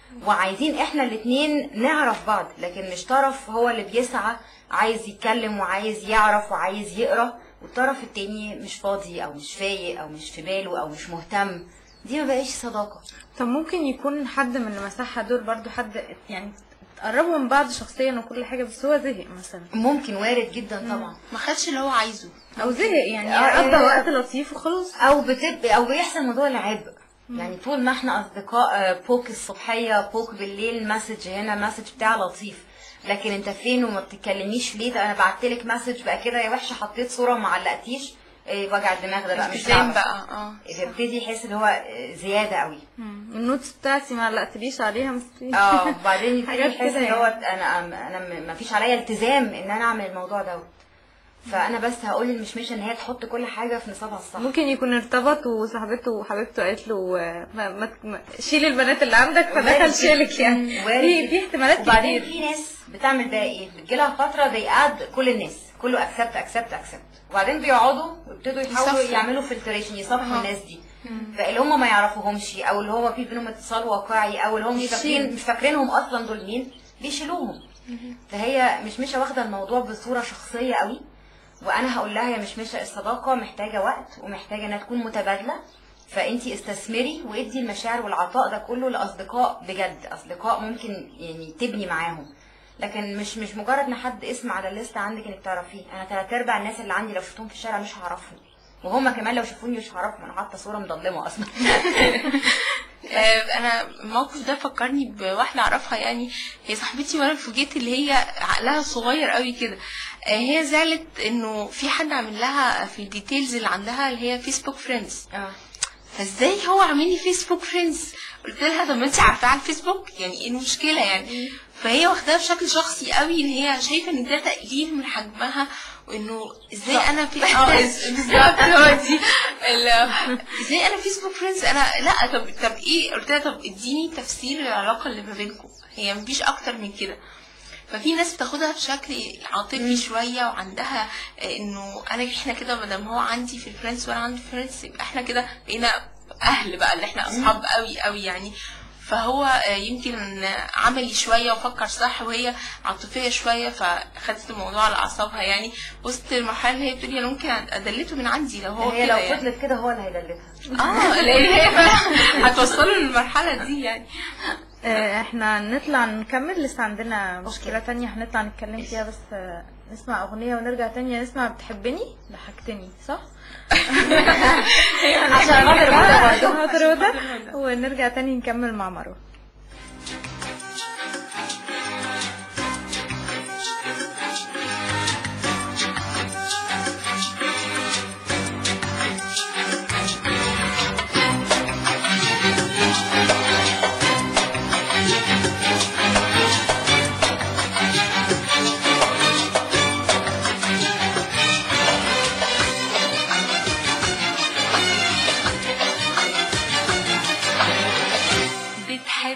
وعايزين احنا الاتنين نعرف بعض لكن مش طرف هو اللي بيسعى عايز يتكلم وعايز يعرف وعايز يقرا والطرف التاني مش فاضي او مش فايق او مش في باله او مش مهتم دي ما بقاش صداقه طب ممكن يكون حد من اللي مسحها دول برضو حد يعني تقربوا من بعض شخصيا وكل حاجه بس هو زهق مثلا ممكن وارد جدا طبعا ما خدش اللي هو عايزه او زهق يعني آه، قضى آه. وقت لطيف وخلاص او بتبقى او بيحصل موضوع العبء يعني طول ما احنا اصدقاء آه، بوك الصبحيه بوك بالليل مسج هنا مسج بتاع لطيف لكن انت فين وما بتتكلميش ليه ده انا بعتلك مسج بقى كده يا وحشه حطيت صوره وما علقتيش إيه وجع الدماغ ده بقى مش التزام دعوة. بقى اه بيبتدي يحس ان هو آه، زياده قوي النوتس بتاعتي ما علقتليش عليها مستني اه وبعدين يبتدي حاجات يحس كده ان هو يعني. انا انا ما فيش عليا التزام ان انا اعمل الموضوع دوت فانا بس هقول للمشمشه ان هي تحط كل حاجه في نصابها الصح ممكن يكون ارتبط وصاحبته وحبيبته قالت له آه، ما ما ما- شيل البنات اللي عندك فدخل شيلك يعني وارد في جدا. في احتمالات وبعدين كتير في ناس بتعمل بقى ايه بتجيلها فتره بيقعد كل الناس كله اكسبت اكسبت اكسبت وبعدين بيقعدوا ويبتدوا يحاولوا يصفوا. يعملوا فلتريشن يصفوا أها. الناس دي فاللي هم ما يعرفوهمش او اللي هو في بينهم اتصال واقعي او اللي هم مش فاكرين مش فاكرينهم اصلا دول مين بيشيلوهم فهي مش مش واخده الموضوع بصوره شخصيه قوي وانا هقول لها يا مشمشه الصداقه محتاجه وقت ومحتاجه انها تكون متبادله فانتي استثمري وادي المشاعر والعطاء ده كله لاصدقاء بجد اصدقاء ممكن يعني تبني معاهم لكن مش مش مجرد ان حد اسم على الليست عندك انك تعرفيه انا تلات ارباع الناس اللي عندي لو شفتهم في الشارع مش هعرفهم وهم كمان لو شافوني مش هعرفهم انا حاطه صوره مضلمه اصلا آه، انا الموقف ده فكرني بواحده اعرفها يعني هي صاحبتي وانا فوجئت اللي هي عقلها صغير قوي كده آه، هي زعلت انه في حد عامل لها في الديتيلز اللي عندها اللي هي فيسبوك فريندز اه فازاي هو عامل لي فيسبوك فريندز قلت لها طب ما انت عارفاه على الفيسبوك يعني ايه المشكله يعني فهي واخداها بشكل شخصي قوي ان هي شايفه ان ده تقليل من حجمها وانه ازاي انا في اه إز- بالظبط هو دي ال- ازاي انا فيسبوك فريندز انا لا طب طب ايه قلت لها طب اديني تفسير العلاقه اللي ما بينكم هي مفيش اكتر من كده ففي ناس بتاخدها بشكل عاطفي شويه وعندها آه، انه انا احنا كده ما دام هو عندي في الفريندز وانا عندي في الفريندز يبقى احنا كده بقينا اهل بقى اللي احنا اصحاب قوي قوي يعني فهو آه، يمكن عملي شويه وفكر صح وهي عاطفيه شويه فخدت الموضوع على اعصابها يعني وسط المرحله اللي هي بتقول انا ممكن ادلته من عندي لو هو هي كده لو يعني. فضلت كده هو اللي هيدلتها اه لان هي فعلا هتوصله للمرحله دي يعني آه، احنا نطلع نكمل لسه عندنا مشكلة تانية هنطلع نتكلم فيها بس آه، نسمع أغنية ونرجع تانية نسمع بتحبني ضحكتني صح؟ عشان خاطر هدى برضه. خاطر هدى ونرجع تاني نكمل مع مروة بتحب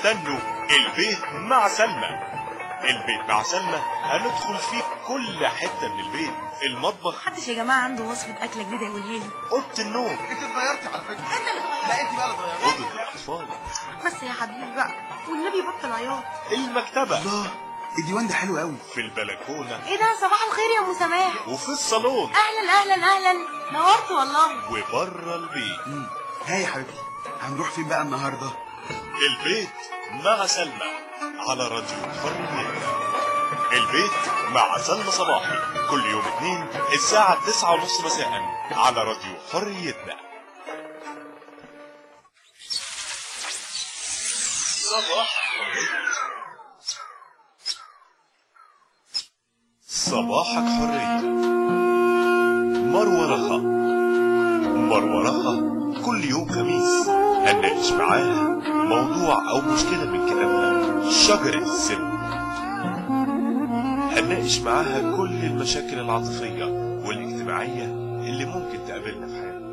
استنوا البيت مع سلمى البيت مع سلمى هندخل فيه كل حتة من البيت المطبخ محدش يا جماعه عنده وصفه اكله جديده يقولها لي أوضة النوم انت اتغيرتي على فكره لا انت بقى اللي اتغيرتي أوضة الأطفال بس يا حبيبي بقى والنبي بطل عياط المكتبة الله الديوان ده حلو قوي في البلكونة ايه ده صباح الخير يا ام سماح وفي الصالون اهلا اهلا اهلا نورت والله وبره البيت امم ها يا حبيبتي هنروح فين بقى النهارده البيت مع سلمى على راديو حرية البيت مع سلمى صباحي كل يوم اثنين الساعة تسعة ونص مساء على راديو حريتنا صباح صباحك حرية مروة رخا مروة رخا كل يوم خميس هنناقش معاها موضوع أو مشكلة من كتابها شجرة السن هنناقش معاها كل المشاكل العاطفية والاجتماعية اللي ممكن تقابلنا في حياتنا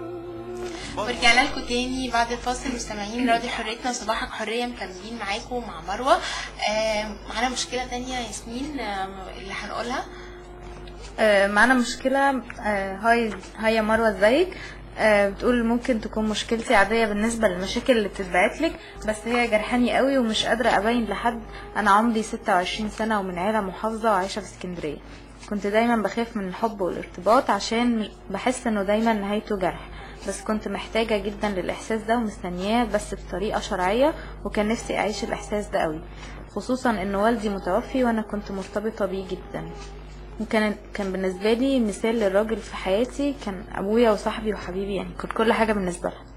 ورجعنا لكم تاني بعد الفاصل مستمعين راديو حريتنا وصباحك حرية مكملين معاكم مع مروة آه معانا مشكلة تانية يا ياسمين آه اللي هنقولها آه، معانا مشكلة آه، هاي هاي يا مروة ازيك آه، بتقول ممكن تكون مشكلتي عادية بالنسبة للمشاكل اللي بتتبعت لك بس هي جرحاني قوي ومش قادرة أبين لحد أنا عمري 26 سنة ومن عيلة محافظة وعايشة في اسكندرية كنت دايما بخاف من الحب والارتباط عشان مش- بحس انه دايما نهايته جرح بس كنت محتاجة جدا للإحساس ده ومستنياه بس بطريقة شرعية وكان نفسي أعيش الإحساس ده قوي خصوصا ان والدي متوفي وانا كنت مرتبطة بيه جدا وكان كان بالنسبة لي مثال للراجل في حياتي كان أبويا وصاحبي وحبيبي يعني كنت كل حاجة بالنسبة لها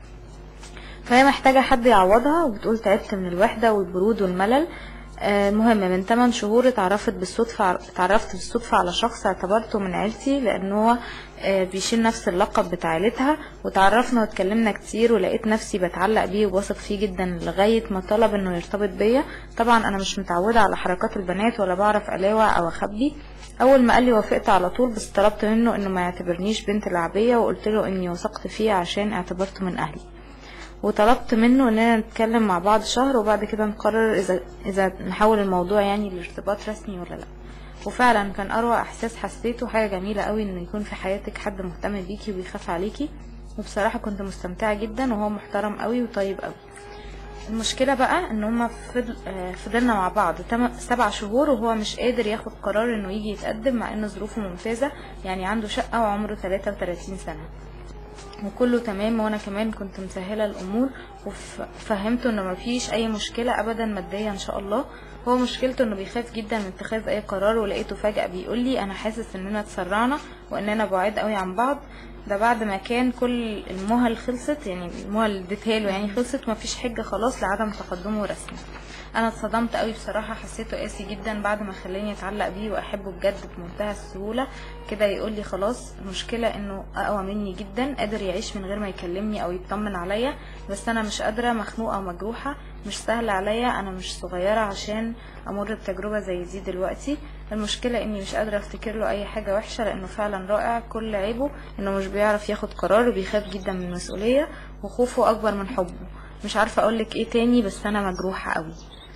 فهي محتاجة حد يعوضها وبتقول تعبت من الوحدة والبرود والملل آه، المهم من 8 شهور اتعرفت بالصدفة اتعرفت بالصدفة على شخص اعتبرته من عيلتي لأن هو آه، بيشيل نفس اللقب بتاع عيلتها وتعرفنا واتكلمنا كتير ولقيت نفسي بتعلق بيه وبثق فيه جدا لغاية ما طلب انه يرتبط بيا طبعا انا مش متعودة على حركات البنات ولا بعرف الاوع او اخبي اول ما قال لي وافقت على طول بس طلبت منه انه ما يعتبرنيش بنت لعبية وقلت له اني وثقت فيه عشان اعتبرته من اهلي وطلبت منه اننا نتكلم مع بعض شهر وبعد كده نقرر اذا اذا نحول الموضوع يعني لارتباط رسمي ولا لا وفعلا كان اروع احساس حسيته حاجه جميله قوي ان يكون في حياتك حد مهتم بيكي وبيخاف عليكي وبصراحه كنت مستمتعه جدا وهو محترم قوي وطيب قوي المشكلة بقى ان هما فضل آه، فضلنا مع بعض تم- سبع شهور وهو مش قادر ياخد قرار انه يجي يتقدم مع ان ظروفه ممتازة يعني عنده شقة وعمره 33 سنة وكله تمام وانا كمان كنت مسهله الامور وفهمته انه مفيش اي مشكله ابدا ماديه ان شاء الله هو مشكلته انه بيخاف جدا من اتخاذ اي قرار ولقيته فجاه بيقول لي انا حاسس اننا اتسرعنا واننا بعاد قوي عن بعض ده بعد ما كان كل المهل خلصت يعني المهل اللي اديتها له يعني خلصت ومفيش حجه خلاص لعدم تقدمه رسمي انا اتصدمت قوي بصراحه حسيته قاسي جدا بعد ما خلاني اتعلق بيه واحبه بجد بمنتهى السهوله كده يقول لي خلاص المشكله انه اقوى مني جدا قادر يعيش من غير ما يكلمني او يطمن عليا بس انا مش قادره مخنوقه ومجروحه مش سهل عليا انا مش صغيره عشان امر بتجربه زي دي دلوقتي المشكله اني مش قادره افتكر له اي حاجه وحشه لانه فعلا رائع كل عيبه انه مش بيعرف ياخد قرار وبيخاف جدا من المسؤوليه وخوفه اكبر من حبه مش عارفه اقولك ايه تاني بس انا مجروحه قوي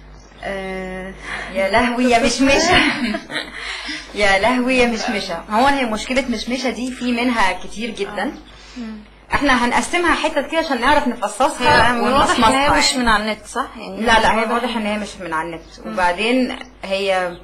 آه يا لهوي يا مشمشة يا لهوي يا مشمشة هو هي مشكلة مشمشة دي في منها كتير جدا احنا هنقسمها حتت كده عشان نعرف نفصصها هي واضح ان هي ونفصصها مش يعني. من على النت صح يعني لا لا هي واضح ان هي مش من على النت وبعدين هي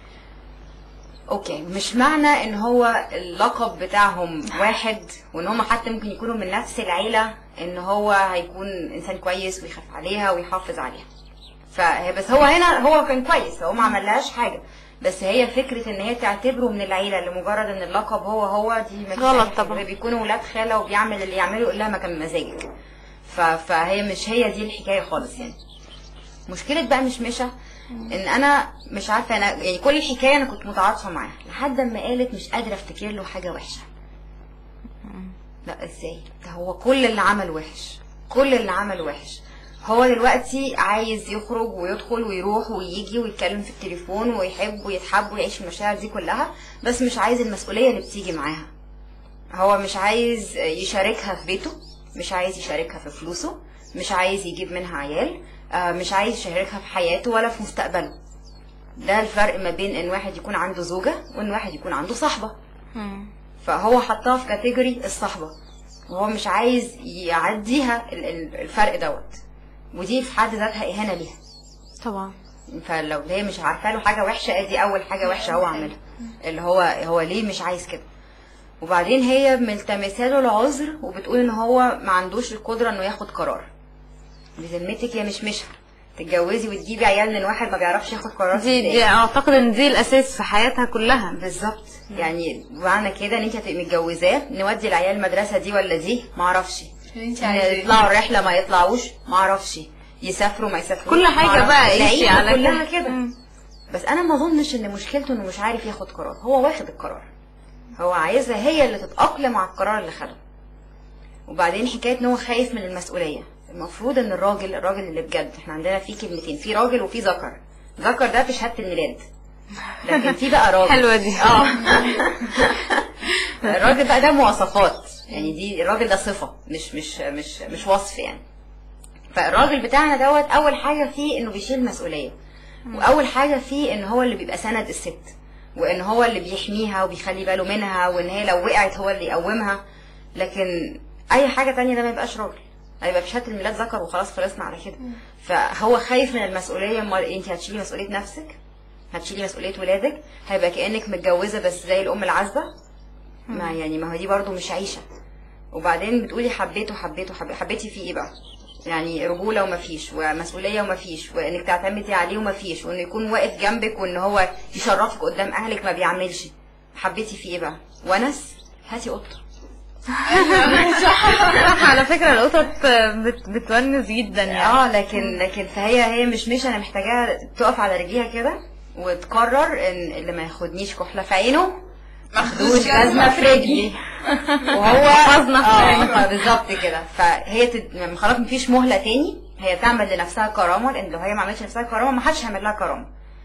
اوكي مش معنى ان هو اللقب بتاعهم واحد وان هم حتى ممكن يكونوا من نفس العيلة ان هو هيكون انسان كويس ويخاف عليها ويحافظ عليها فهي بس هو هنا هو كان كويس هو ما عملهاش حاجة بس هي فكرة ان هي تعتبره من العيلة لمجرد ان اللقب هو هو دي مش غلط صحيح. طبعا. بيكونوا ولاد خالة وبيعمل اللي يعمله يقول لها ما كان مزاجك ف- فهي مش هي دي الحكاية خالص يعني مشكلة بقى مشمشة ان انا مش عارفة انا يعني كل الحكاية انا كنت متعاطفة معاها لحد ما قالت مش قادرة افتكر له حاجة وحشة لا ازاي ده هو كل اللي عمل وحش كل اللي عمل وحش هو دلوقتي عايز يخرج ويدخل ويروح ويجي ويتكلم في التليفون ويحب ويتحب ويعيش المشاعر دي كلها بس مش عايز المسؤولية اللي بتيجي معاها هو مش عايز يشاركها في بيته مش عايز يشاركها في فلوسه مش عايز يجيب منها عيال آه، مش عايز يشاركها في حياته ولا في مستقبله ده الفرق ما بين ان واحد يكون عنده زوجة وان واحد يكون عنده صاحبة فهو حطها في كاتيجوري الصحبة وهو مش عايز يعديها ال- ال- الفرق دوت ودي في حد ذاتها إهانة ليها طبعا فلو هي مش عارفه له حاجه وحشه ادي اول حاجه وحشه هو عاملها اللي هو هو ليه مش عايز كده وبعدين هي ملتمسه له العذر وبتقول ان هو ما عندوش القدره انه ياخد قرار بذمتك يا مش مشها تتجوزي وتجيبي عيال من واحد ما بيعرفش ياخد قرار في دي, دي الحياة. اعتقد ان دي الاساس في حياتها كلها بالظبط يعني معنى كده ان انت هتبقي متجوزاه نودي العيال المدرسه دي ولا دي ما اعرفش انت عايزاه يطلعوا الرحله ما يطلعوش ما اعرفش يسافروا ما يسافروش كل حاجة معرفش. بقى قيسي العيشة على كلها كده. كده مم. بس انا ما اظنش ان مشكلته انه مش عارف ياخد قرار هو واخد القرار هو عايزها هي اللي تتاقلم على القرار اللي خده وبعدين حكايه ان هو خايف من المسؤوليه المفروض ان الراجل الراجل اللي بجد احنا عندنا فيه كلمتين في راجل وفي ذكر ذكر ده في شهاده الميلاد لكن في بقى راجل حلوة دي. اه الراجل بقى ده مواصفات يعني دي الراجل ده صفه مش مش مش مش وصف يعني فالراجل بتاعنا دوت اول حاجه فيه انه بيشيل مسؤوليه واول حاجه فيه ان هو اللي بيبقى سند الست وان هو اللي بيحميها وبيخلي باله منها وان هي لو وقعت هو اللي يقومها لكن اي حاجه تانية ده ما يبقاش راجل هيبقى في شهاده الميلاد ذكر وخلاص خلصنا على كده فهو خايف من المسؤوليه امال انت هتشيلي مسؤوليه نفسك هتشيلي مسؤوليه ولادك هيبقى كانك متجوزه بس زي الام العازبه ما يعني ما هو دي برضو مش عيشه وبعدين بتقولي حبيته حبيته حبيته حبيتي فيه ايه بقى يعني رجوله ومفيش ومسؤوليه ومفيش وانك تعتمدي عليه ومفيش وانه يكون واقف جنبك وان هو يشرفك قدام اهلك ما بيعملش حبيتي فيه ايه بقى ونس هاتي قطه على فكرة القطط بت بتونس جدا يعني اه لكن لكن فهي هي مش مش انا محتاجاها تقف على رجليها كده وتقرر ان اللي ما ياخدنيش كحله في عينه مخدوش جزمه في رجلي وهو حفظنا. اه بالظبط كده فهي تد... يعني خلاص مفيش مهله تاني هي تعمل لنفسها كرامه لان لو هي ما عملتش لنفسها كرامه ما حدش هيعمل لها كرامه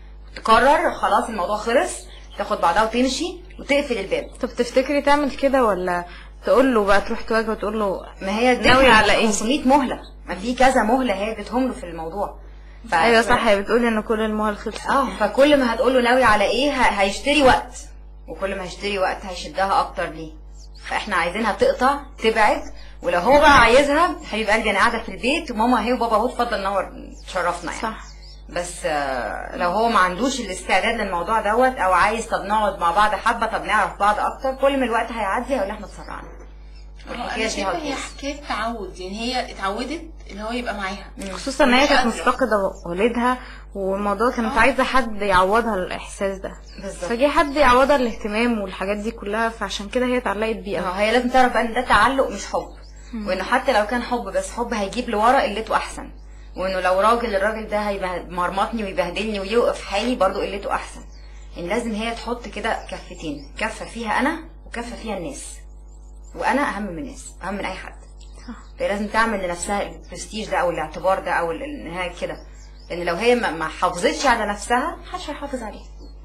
تقرر خلاص الموضوع خلص تاخد بعضها وتمشي وتقفل الباب طب تفتكري تعمل كده ولا تقول له بقى تروح تواجهه وتقول له ما هي ناوي على ايه 500 مهله ما في كذا مهله هي اديتهم له في الموضوع ف... ايوه صح هي بتقولي ان كل المهل خلص اه فكل ما هتقول له ناوي على ايه ه- هيشتري وقت وكل ما هيشتري وقت هيشدها اكتر ليه فاحنا عايزينها تقطع تبعد ولو هو بقى عايزها حبيب قلبي انا قاعده في البيت وماما هي وبابا اهو اتفضل نور تشرفنا يعني صح بس آه، لو هو ما عندوش الاستعداد للموضوع دوت او عايز طب نقعد مع بعض حبه طب نعرف بعض اكتر كل ما الوقت هيعدي هيقول احنا اتسرعنا انا والحكايه دي شايفه هي هتبوظ. حكايه تعود يعني هي اتعودت اللي هو يبقى معاها خصوصا ان هي مش كانت قادرة. مفتقدة والدها والموضوع كانت عايزة حد يعوضها الاحساس ده بالظبط فجي حد يعوضها الاهتمام والحاجات دي كلها فعشان كده هي اتعلقت بيه اه قوي هي لازم تعرف بقى ان ده تعلق مش حب وانه حتى لو كان حب بس حب هيجيب لورا قلته احسن وانه لو راجل الراجل ده هيمرمطني ويبهدلني ويوقف حالي برضو قلته احسن ان لازم هي تحط كده كفتين كفه فيها انا وكفه فيها الناس وانا اهم من الناس اهم من اي حد فهي لازم تعمل لنفسها البرستيج ده او الاعتبار ده او ال- ان هي كده لان لو هي ما ما حافظتش على نفسها محدش هيحافظ عليها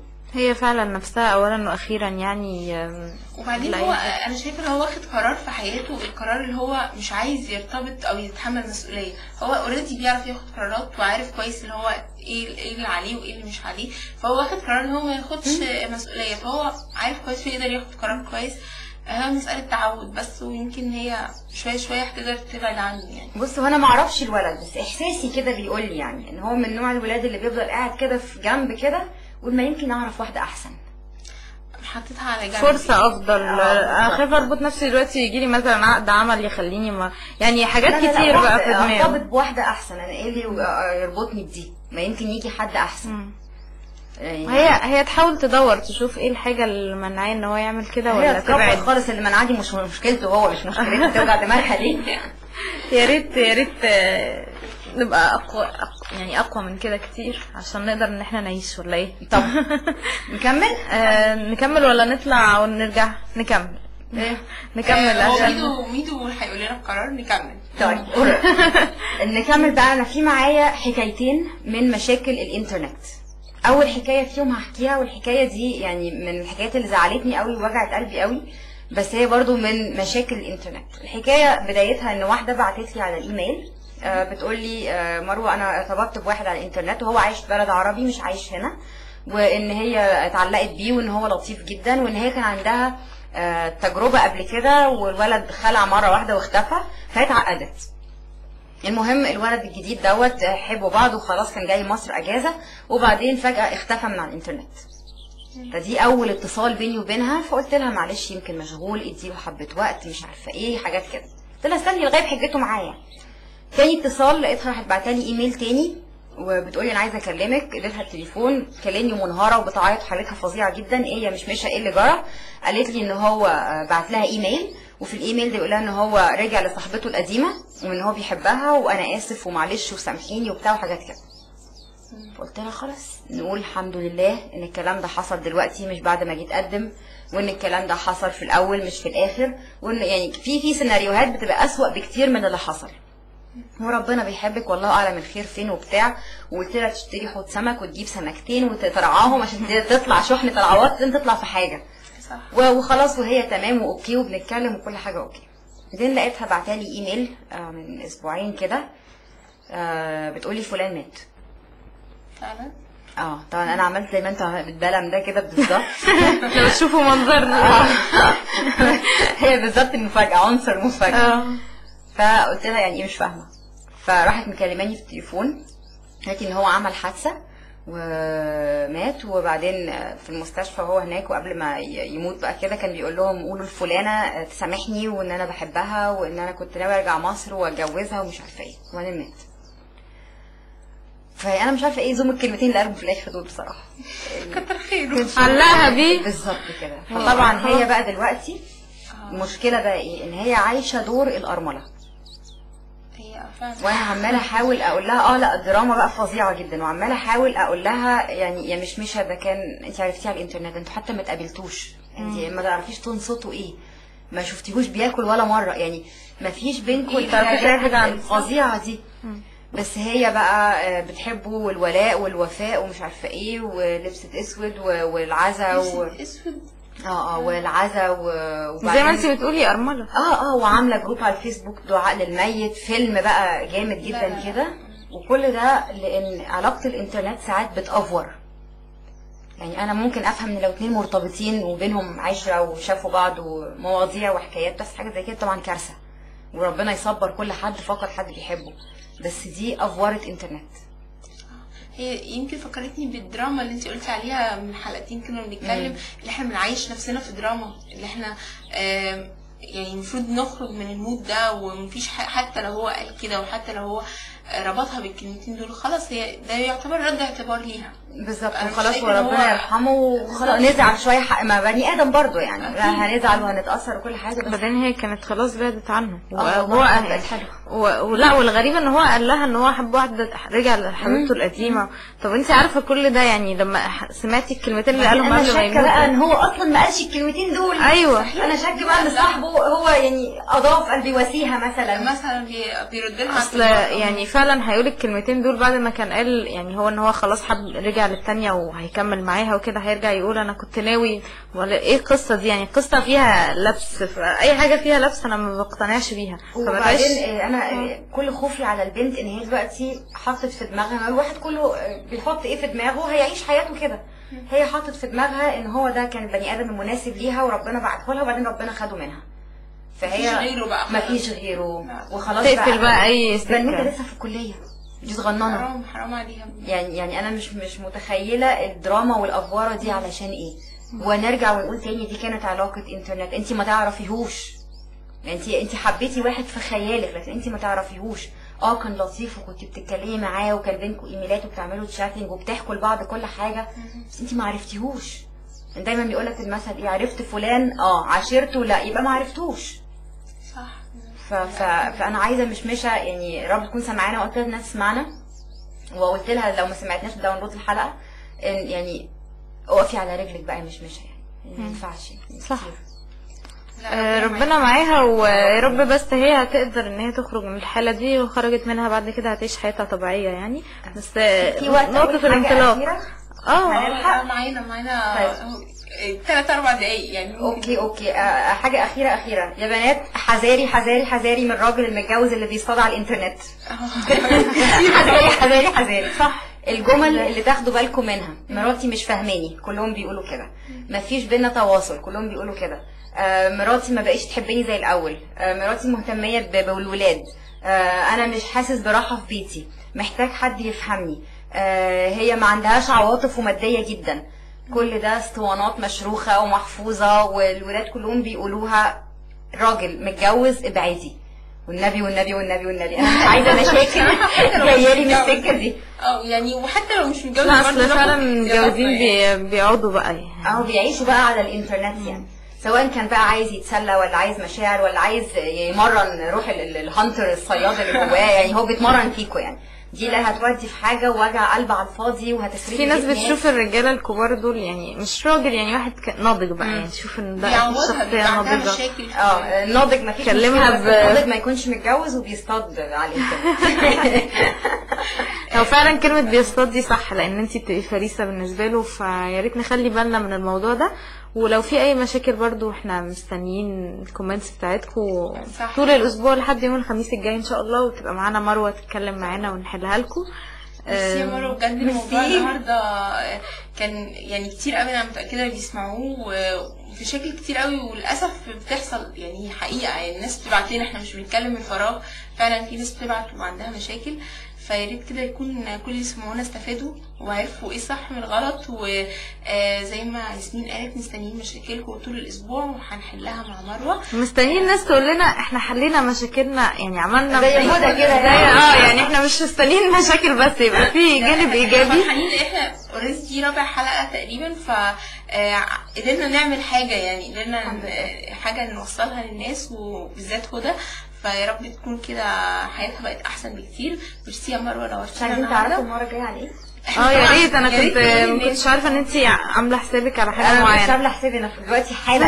هي فعلا نفسها اولا واخيرا يعني آم، وبعدين لا هو يعني- انا شايفه ان هو واخد قرار في حياته القرار اللي هو مش عايز يرتبط او يتحمل مسؤوليه هو اوريدي بيعرف ياخد قرارات وعارف كويس اللي هو ايه ايه اللي عليه وايه اللي مش عليه فهو واخد قرار ان هو ما ياخدش مسؤوليه فهو عارف كويس ويقدر ياخد قرار كويس هي مسألة تعود بس ويمكن هي شوية شوية هتقدر تبعد عنه يعني بص هو انا ما اعرفش الولد بس احساسي كده بيقول لي يعني ان هو من نوع الولاد اللي بيفضل قاعد كده في جنب كده ويقول ما يمكن اعرف واحده احسن حطيتها على جنب فرصة افضل آه، اخاف اربط نفسي دلوقتي يجي لي مثلا عقد عمل يخليني ما يعني حاجات لا، لا، لا، كتير بقى واحدة- في دماغي ارتبط بواحده احسن انا ايه اللي يربطني بدي ما يمكن يجي حد احسن يعني هي هي تحاول تدور تشوف ايه الحاجة اللي منعاه ان هو يعمل كده ولا هي تكبر تبعد خالص اللي منعاه دي مش مشكلته هو مش مشكلتها توجع دماغها ليه يا ريت يا ريت آه، نبقى اقوى أق- يعني اقوى من كده كتير عشان نقدر ان احنا نعيش ولا ايه طب نكمل آه نكمل ولا نطلع ونرجع نكمل ايه نكمل آه، هو عشان ميدو ميدو هيقول لنا القرار نكمل طيب نكمل بقى انا في معايا حكايتين من مشاكل الانترنت اول حكايه فيهم هحكيها والحكايه دي يعني من الحكايات اللي زعلتني قوي ووجعت قلبي قوي بس هي برضو من مشاكل الانترنت الحكايه بدايتها ان واحده بعتت لي على الايميل آه، بتقول لي آه، مروه انا ارتبطت بواحد على الانترنت وهو عايش في بلد عربي مش عايش هنا وان هي اتعلقت بيه وان هو لطيف جدا وان هي كان عندها آه، تجربه قبل كده والولد خلع مره واحده واختفى فهي اتعقدت المهم الولد الجديد دوت آه، حبوا بعض وخلاص كان جاي مصر اجازه وبعدين فجاه اختفى من على الانترنت فدي اول اتصال بيني وبينها فقلت لها معلش يمكن مشغول اديله حبه وقت مش عارفه ايه حاجات كده قلت لها استني لغايه حجته معايا تاني اتصال لقيتها راحت بعتلي ايميل تاني وبتقولي انا عايزه اكلمك اديتها التليفون كلمني منهاره وبتعيط حالتها فظيعه جدا ايه يا مشمشه ايه اللي جرى قالت لي ان هو آه، بعت لها ايميل وفي الايميل ده يقول لها ان هو رجع لصاحبته القديمه وان هو بيحبها وانا اسف ومعلش وسامحيني وبتاع وحاجات كده فقلت لها خلاص نقول الحمد لله ان الكلام ده حصل دلوقتي مش بعد ما جيت اقدم وان الكلام ده حصل في الاول مش في الاخر وان يعني في في سيناريوهات بتبقى اسوأ بكتير من اللي حصل وربنا بيحبك والله اعلم الخير فين وبتاع وقلت لها تشتري حوض سمك وتجيب سمكتين وترعاهم عشان تطلع شحنه العوض لازم تطلع في حاجه صح و- وخلاص وهي تمام واوكي وبنتكلم وكل حاجه اوكي بعدين لقيتها بعتالي ايميل آه، من اسبوعين كده آه، بتقولي فلان مات فعلا اه طبعا انا عملت زي ما انت بالبلم ده كده بالظبط لو تشوفوا منظرنا هي بالظبط المفاجاه عنصر مفاجاه اه فقلت لها يعني ايه مش فاهمه فراحت مكلماني في التليفون قالت لي ان هو عمل حادثه ومات وبعدين في المستشفى وهو هناك وقبل ما ي- يموت بقى كده كان بيقول لهم قولوا لفلانه تسامحني وان انا بحبها وان انا كنت ناوي ارجع مصر واتجوزها ومش عارفه ايه وبعدين مات فانا مش عارفه ايه زوم الكلمتين اللي قالهم في الاخر دول بصراحه كتر خيره علقها بيه بالظبط كده فطبعا هي بقى دلوقتي المشكله بقى ايه ان هي عايشه دور الارمله هي فعلا وانا عماله احاول اقول لها اه لا الدراما بقى فظيعه جدا وعماله احاول اقول لها يعني يا مش مش ده كان انت عرفتيه على الانترنت انتوا حتى ما تقابلتوش انت ما تعرفيش تون صوته ايه ما شفتيهوش بياكل ولا مره يعني ما فيش بينكم إيه، تعرفيش أي حاجة عنه. الفظيعه دي بس هي بقى آه، بتحبه والولاء والوفاء ومش عارفه ايه ولبست اسود و- والعزا و... اسود اه اه والعزا و... زي ما انت وبعدين- بتقولي ارمله اه اه وعامله جروب على الفيسبوك دعاء للميت فيلم بقى جامد جدا كده وكل ده لان علاقه الانترنت ساعات بتأفور يعني انا ممكن افهم ان لو اتنين مرتبطين وبينهم عشره وشافوا بعض ومواضيع وحكايات بس حاجه زي كده طبعا كارثه وربنا يصبر كل حد فقد حد بيحبه بس دي افوره انترنت هي يمكن فكرتني بالدراما اللي انت قلتي عليها من حلقتين كنا بنتكلم اللي احنا بنعيش نفسنا في دراما اللي احنا آم، يعني المفروض نخرج من المود ده ومفيش ح- حتى لو هو قال كده وحتى لو هو آه، ربطها بالكلمتين دول خلاص هي ده يعتبر رد اعتبار ليها بالظبط أنا مش وخلاص شايفة إن وربنا هو- يرحمه وخلاص نزعل شويه حق ما بني ادم برضه يعني لا هنزعل وهنتاثر وكل حاجه بس بعدين هي كانت خلاص بعدت عنه آه، وهو والله بقت حلوة. و... ولا والغريب ان هو قال لها ان هو حب واحده رجع لحبيبته القديمه طب انت عارفه كل ده يعني لما ح- سمعتي الكلمتين اللي قالهم انا قبل ما شاكه بقى ان يموت هو اصلا ما قالش الكلمتين دول ايوه انا شاك بقى ان صاحبه هو يعني اضاف قلبي وسيها مثلا مثلا بي- بيرد لها اصل يعني فعلا هيقول الكلمتين دول بعد ما كان قال يعني هو ان هو خلاص حب رجع للتانية وهيكمل معاها وكده هيرجع يقول انا كنت ناوي ولا ايه القصه دي يعني القصه فيها لبس اي حاجه فيها لبس انا ما بقتنعش بيها فما وبعدين بقاش- آه، انا آه، كل خوفي على البنت ان هي دلوقتي حطت في دماغها الواحد كله آه، بيحط ايه في دماغه هيعيش حياته كده هي حطت في دماغها ان هو ده كان البني ادم المناسب ليها وربنا بعته لها وبعدين ربنا خده منها فهي مفيش غيره بقى ما خلاص. فيش غيره وخلاص تقفل بقى اي بنوته سكه لسه في الكليه دي صغننه حرام حرام عليها يعني يعني انا مش مش متخيله الدراما والافواره دي علشان ايه ونرجع ونقول تاني دي كانت علاقه انترنت انت ما تعرفيهوش انت انت حبيتي واحد في خيالك لكن انت ما تعرفيهوش اه كان لطيف وكنت بتتكلمي معاه وكان بينكم ايميلات وبتعملوا تشاتنج وبتحكوا لبعض كل حاجه بس انت ما عرفتيهوش دايما بيقول لك المثل ايه عرفت فلان اه عاشرته لا يبقى ما عرفتوش صح ف... ف... فانا عايزه مشمشه يعني رب تكون سمعانا وقلت لها الناس تسمعنا وقلت لها لو ما سمعتناش داونلود الحلقه إن يعني اقفي على رجلك بقى يا مشمشه يعني ما ينفعش صح. كتير. آه، ربنا معاها ويا رب بس هي هتقدر ان هي تخرج من الحاله دي وخرجت منها بعد كده هتعيش حياتها طبيعيه يعني بس آه، في وقت أقول نقطه حاجة الانطلاق أخيرة؟ اه هنلحق؟ معانا معانا طيب. ثلاث اربع دقايق يعني ممكن اوكي اوكي آه، حاجه اخيره اخيره يا بنات حذاري حذاري حذاري من الراجل المتجوز اللي بيصطاد على الانترنت حذاري حذاري حذاري صح الجمل اللي تاخدوا بالكم منها مراتي مش فاهماني كلهم بيقولوا كده مفيش بينا تواصل كلهم بيقولوا كده آه، مراتي ما بقيش تحبني زي الاول آه، مراتي مهتميه ب- بالولاد آه، انا مش حاسس براحه في بيتي محتاج حد يفهمني آه، هي ما عندهاش عواطف وماديه جدا كل ده اسطوانات مشروخه ومحفوظه والولاد كلهم بيقولوها راجل متجوز ابعدي والنبي والنبي والنبي والنبي انا مش عايزه مشاكل جايه لي من السكه دي اه يعني وحتى لو مش متجوز لا برضه اصل فعلا ناخد متجوزين يعني. بي- بيقعدوا بقى يعني اهو بيعيشوا بقى على الانترنت يعني سواء كان بقى عايز يتسلى ولا عايز مشاعر ولا عايز يمرن روح ال- ال- الهانتر الصياد اللي جواه يعني هو بيتمرن فيكوا يعني دي لا هتودي في حاجه ووجع قلب على الفاضي وهتسرقي في ناس بيت بتشوف الرجاله الكبار دول يعني مش راجل يعني واحد ك- ناضج بقى يعني تشوف ان ده بيعوضها شخصيه بيبقى عندها ناضجه مشاكل في- اه الناضج ما فيش كلمها مشكلة، ب- بس الناضج ما يكونش متجوز وبيصطاد على الانترنت هو فعلا كلمة بيصطاد دي صح لأن انتي بتبقي فريسة بالنسبة له فيا ريت نخلي بالنا من الموضوع ده ولو في أي مشاكل برضو احنا مستنيين الكومنتس بتاعتكم صح. طول الأسبوع لحد يوم الخميس الجاي إن شاء الله وتبقى معانا مروة تتكلم معانا ونحلها لكم بس يا مروه بجد الموضوع ميرسي. النهارده كان يعني كتير قوي انا متاكده اللي بيسمعوه وفي شكل كتير قوي وللاسف بتحصل يعني حقيقه يعني الناس بتبعت لنا احنا مش بنتكلم من فراغ فعلا في ناس بتبعت وعندها مشاكل فيا ريت كده يكون كل اللي سمعونا استفادوا وعرفوا ايه الصح من الغلط وزي ما ياسمين قالت مستنيين مشاكلكم طول الاسبوع وهنحلها مع مروه مستنيين الناس تقول لنا احنا حلينا مشاكلنا يعني عملنا زي هدى كده زي اه يعني احنا مش مستنيين مشاكل بس يبقى في جانب ايجابي فرحانين ان احنا اوريدي دي رابع حلقه تقريبا ف آه، قدرنا نعمل حاجه يعني قدرنا ن- آه، حاجه نوصلها للناس وبالذات هدى فيا رب تكون كده حياتها بقت احسن بكتير ميرسي يا مروه مش نورتينا عايزين النهارده تعرفوا المره الجايه عن ايه؟ اه يا ريت انا يا ريت كنت تقولي ما للناس. كنتش عارفه ان انت عامله حسابك على حاجه انا مش معينه عامله حسابي انا في دلوقتي حالا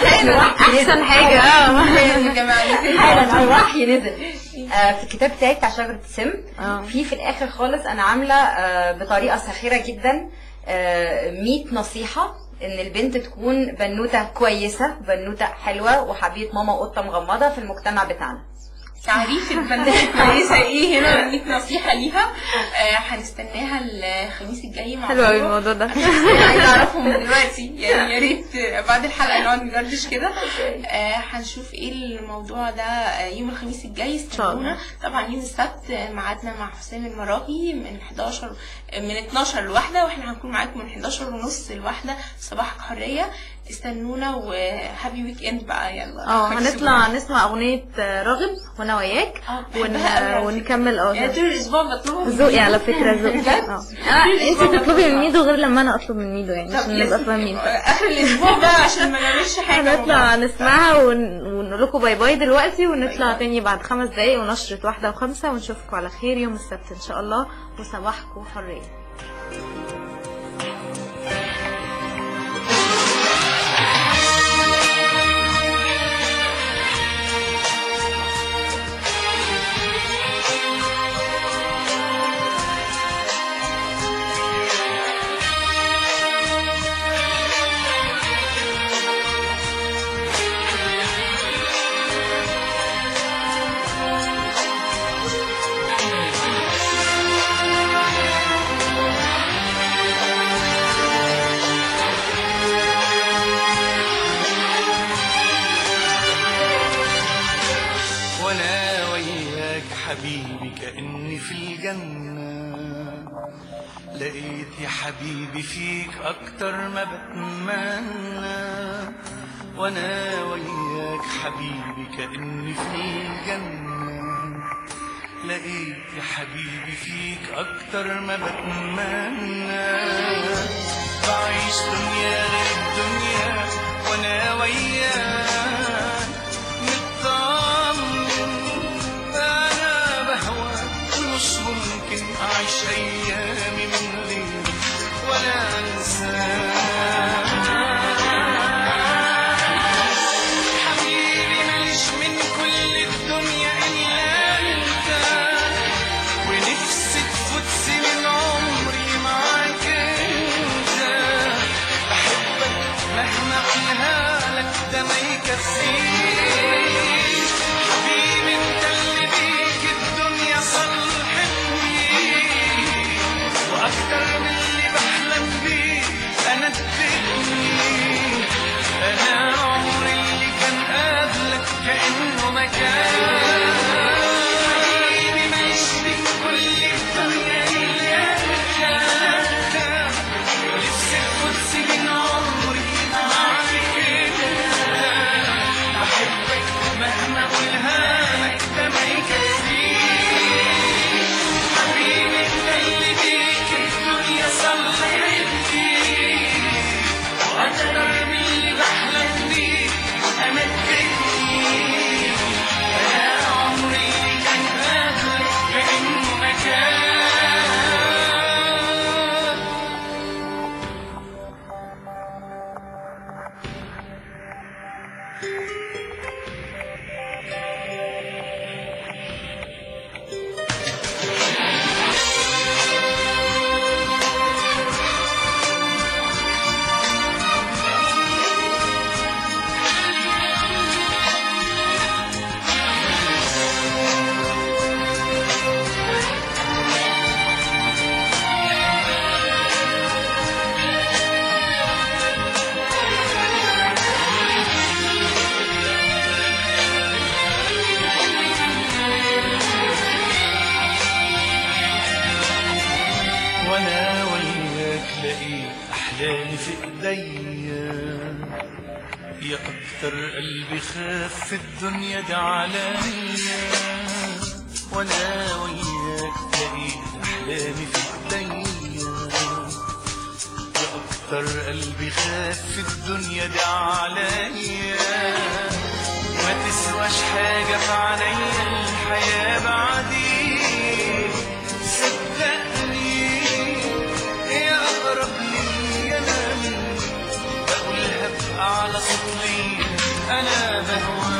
احسن حاجه اه يا جماعه حالا الوحي نزل آه، في الكتاب بتاعي بتاع شجره السم اه. في في الاخر خالص انا عامله آه، بطريقه ساخره جدا آه، 100 نصيحه ان البنت تكون بنوته كويسه بنوته حلوه وحبيبه ماما وقطه مغمضه في المجتمع بتاعنا تعريف البنات الكويسه ايه هنا 100 نصيحه ليها آه، هنستناها الخميس الجاي مع حلو قوي مروة. الموضوع ده عايزه اعرفهم من دلوقتي يعني يا ريت بعد الحلقه نقعد ندردش كده آه، هنشوف ايه الموضوع ده آه، يوم الخميس الجاي استنونا طبعا يوم السبت آه، ميعادنا مع حسام المراغي من 11 من 12 لواحدة واحنا هنكون معاكم من 11 ونص لواحدة صباحك حريه استنونا وهابي ويك اند بقى يلا اه هنطلع نسمع اغنيه راغب وانا وياك اه ون... بحبها أوي على ونكمل يعني اه طول الاسبوع بطلبها من ذوقي ميدو. على فكره ذوقي بجد؟ اه آه، انت تطلبي من ميدو غير لما انا اطلب من ميدو يعني طب عشان نبقى فاهمين اخر الاسبوع بقى عشان ما نعملش حاجه مع بعض. هنطلع نسمعها ون... ونقول لكم باي باي دلوقتي ونطلع تاني بعد خمس دقايق ونشرة واحدة وخمسة ونشوفكم على خير يوم السبت إن شاء الله وصباحكم حرية وانا وياك حبيبي كأني في الجنة لقيت يا حبيبي فيك اكتر ما بتمنى وانا وياك حبيبي كأني في الجنة لقيت يا حبيبي فيك اكتر ما بتمنى بعيش دنيا غير الدنيا وانا وياك مطمن انا بهواك مش ممكن اعيش ايامي من غيرك ولا انساك حبيبي ماليش من كل الدنيا الا انت ونفسي تفوت سنين عمري معاك انت بحبك ده ما يكفيش حبيبي انت اللي بيك الدنيا صلحتني واكتر من اللي بحلم بيه انا اديتني انا عمري اللي كان قبلك كانه ما كان حبيبي ماشي كل الدنيا اللي كان ولسه القدس من عمري معاك كده بحبك مهما اقولها لك ده ما يكفيش حبيبي انت اللي بيك الدنيا صلحتني واكتر من اللي بحلم بيه انا اديتني انا عمري اللي كان قبلك كانه ما كان وانا وياك لقيت احلامي في ايديا يا اكتر قلبي خاف في الدنيا دي عليا وانا وياك لقيت احلامي في ايديا يا اكتر قلبي خاف في الدنيا دي عليا ما تسواش حاجة في عينيا الحياة بعديك صدقني هي أقرب لي أنا منك بقولها بأعلى صوت لي أنا بهواك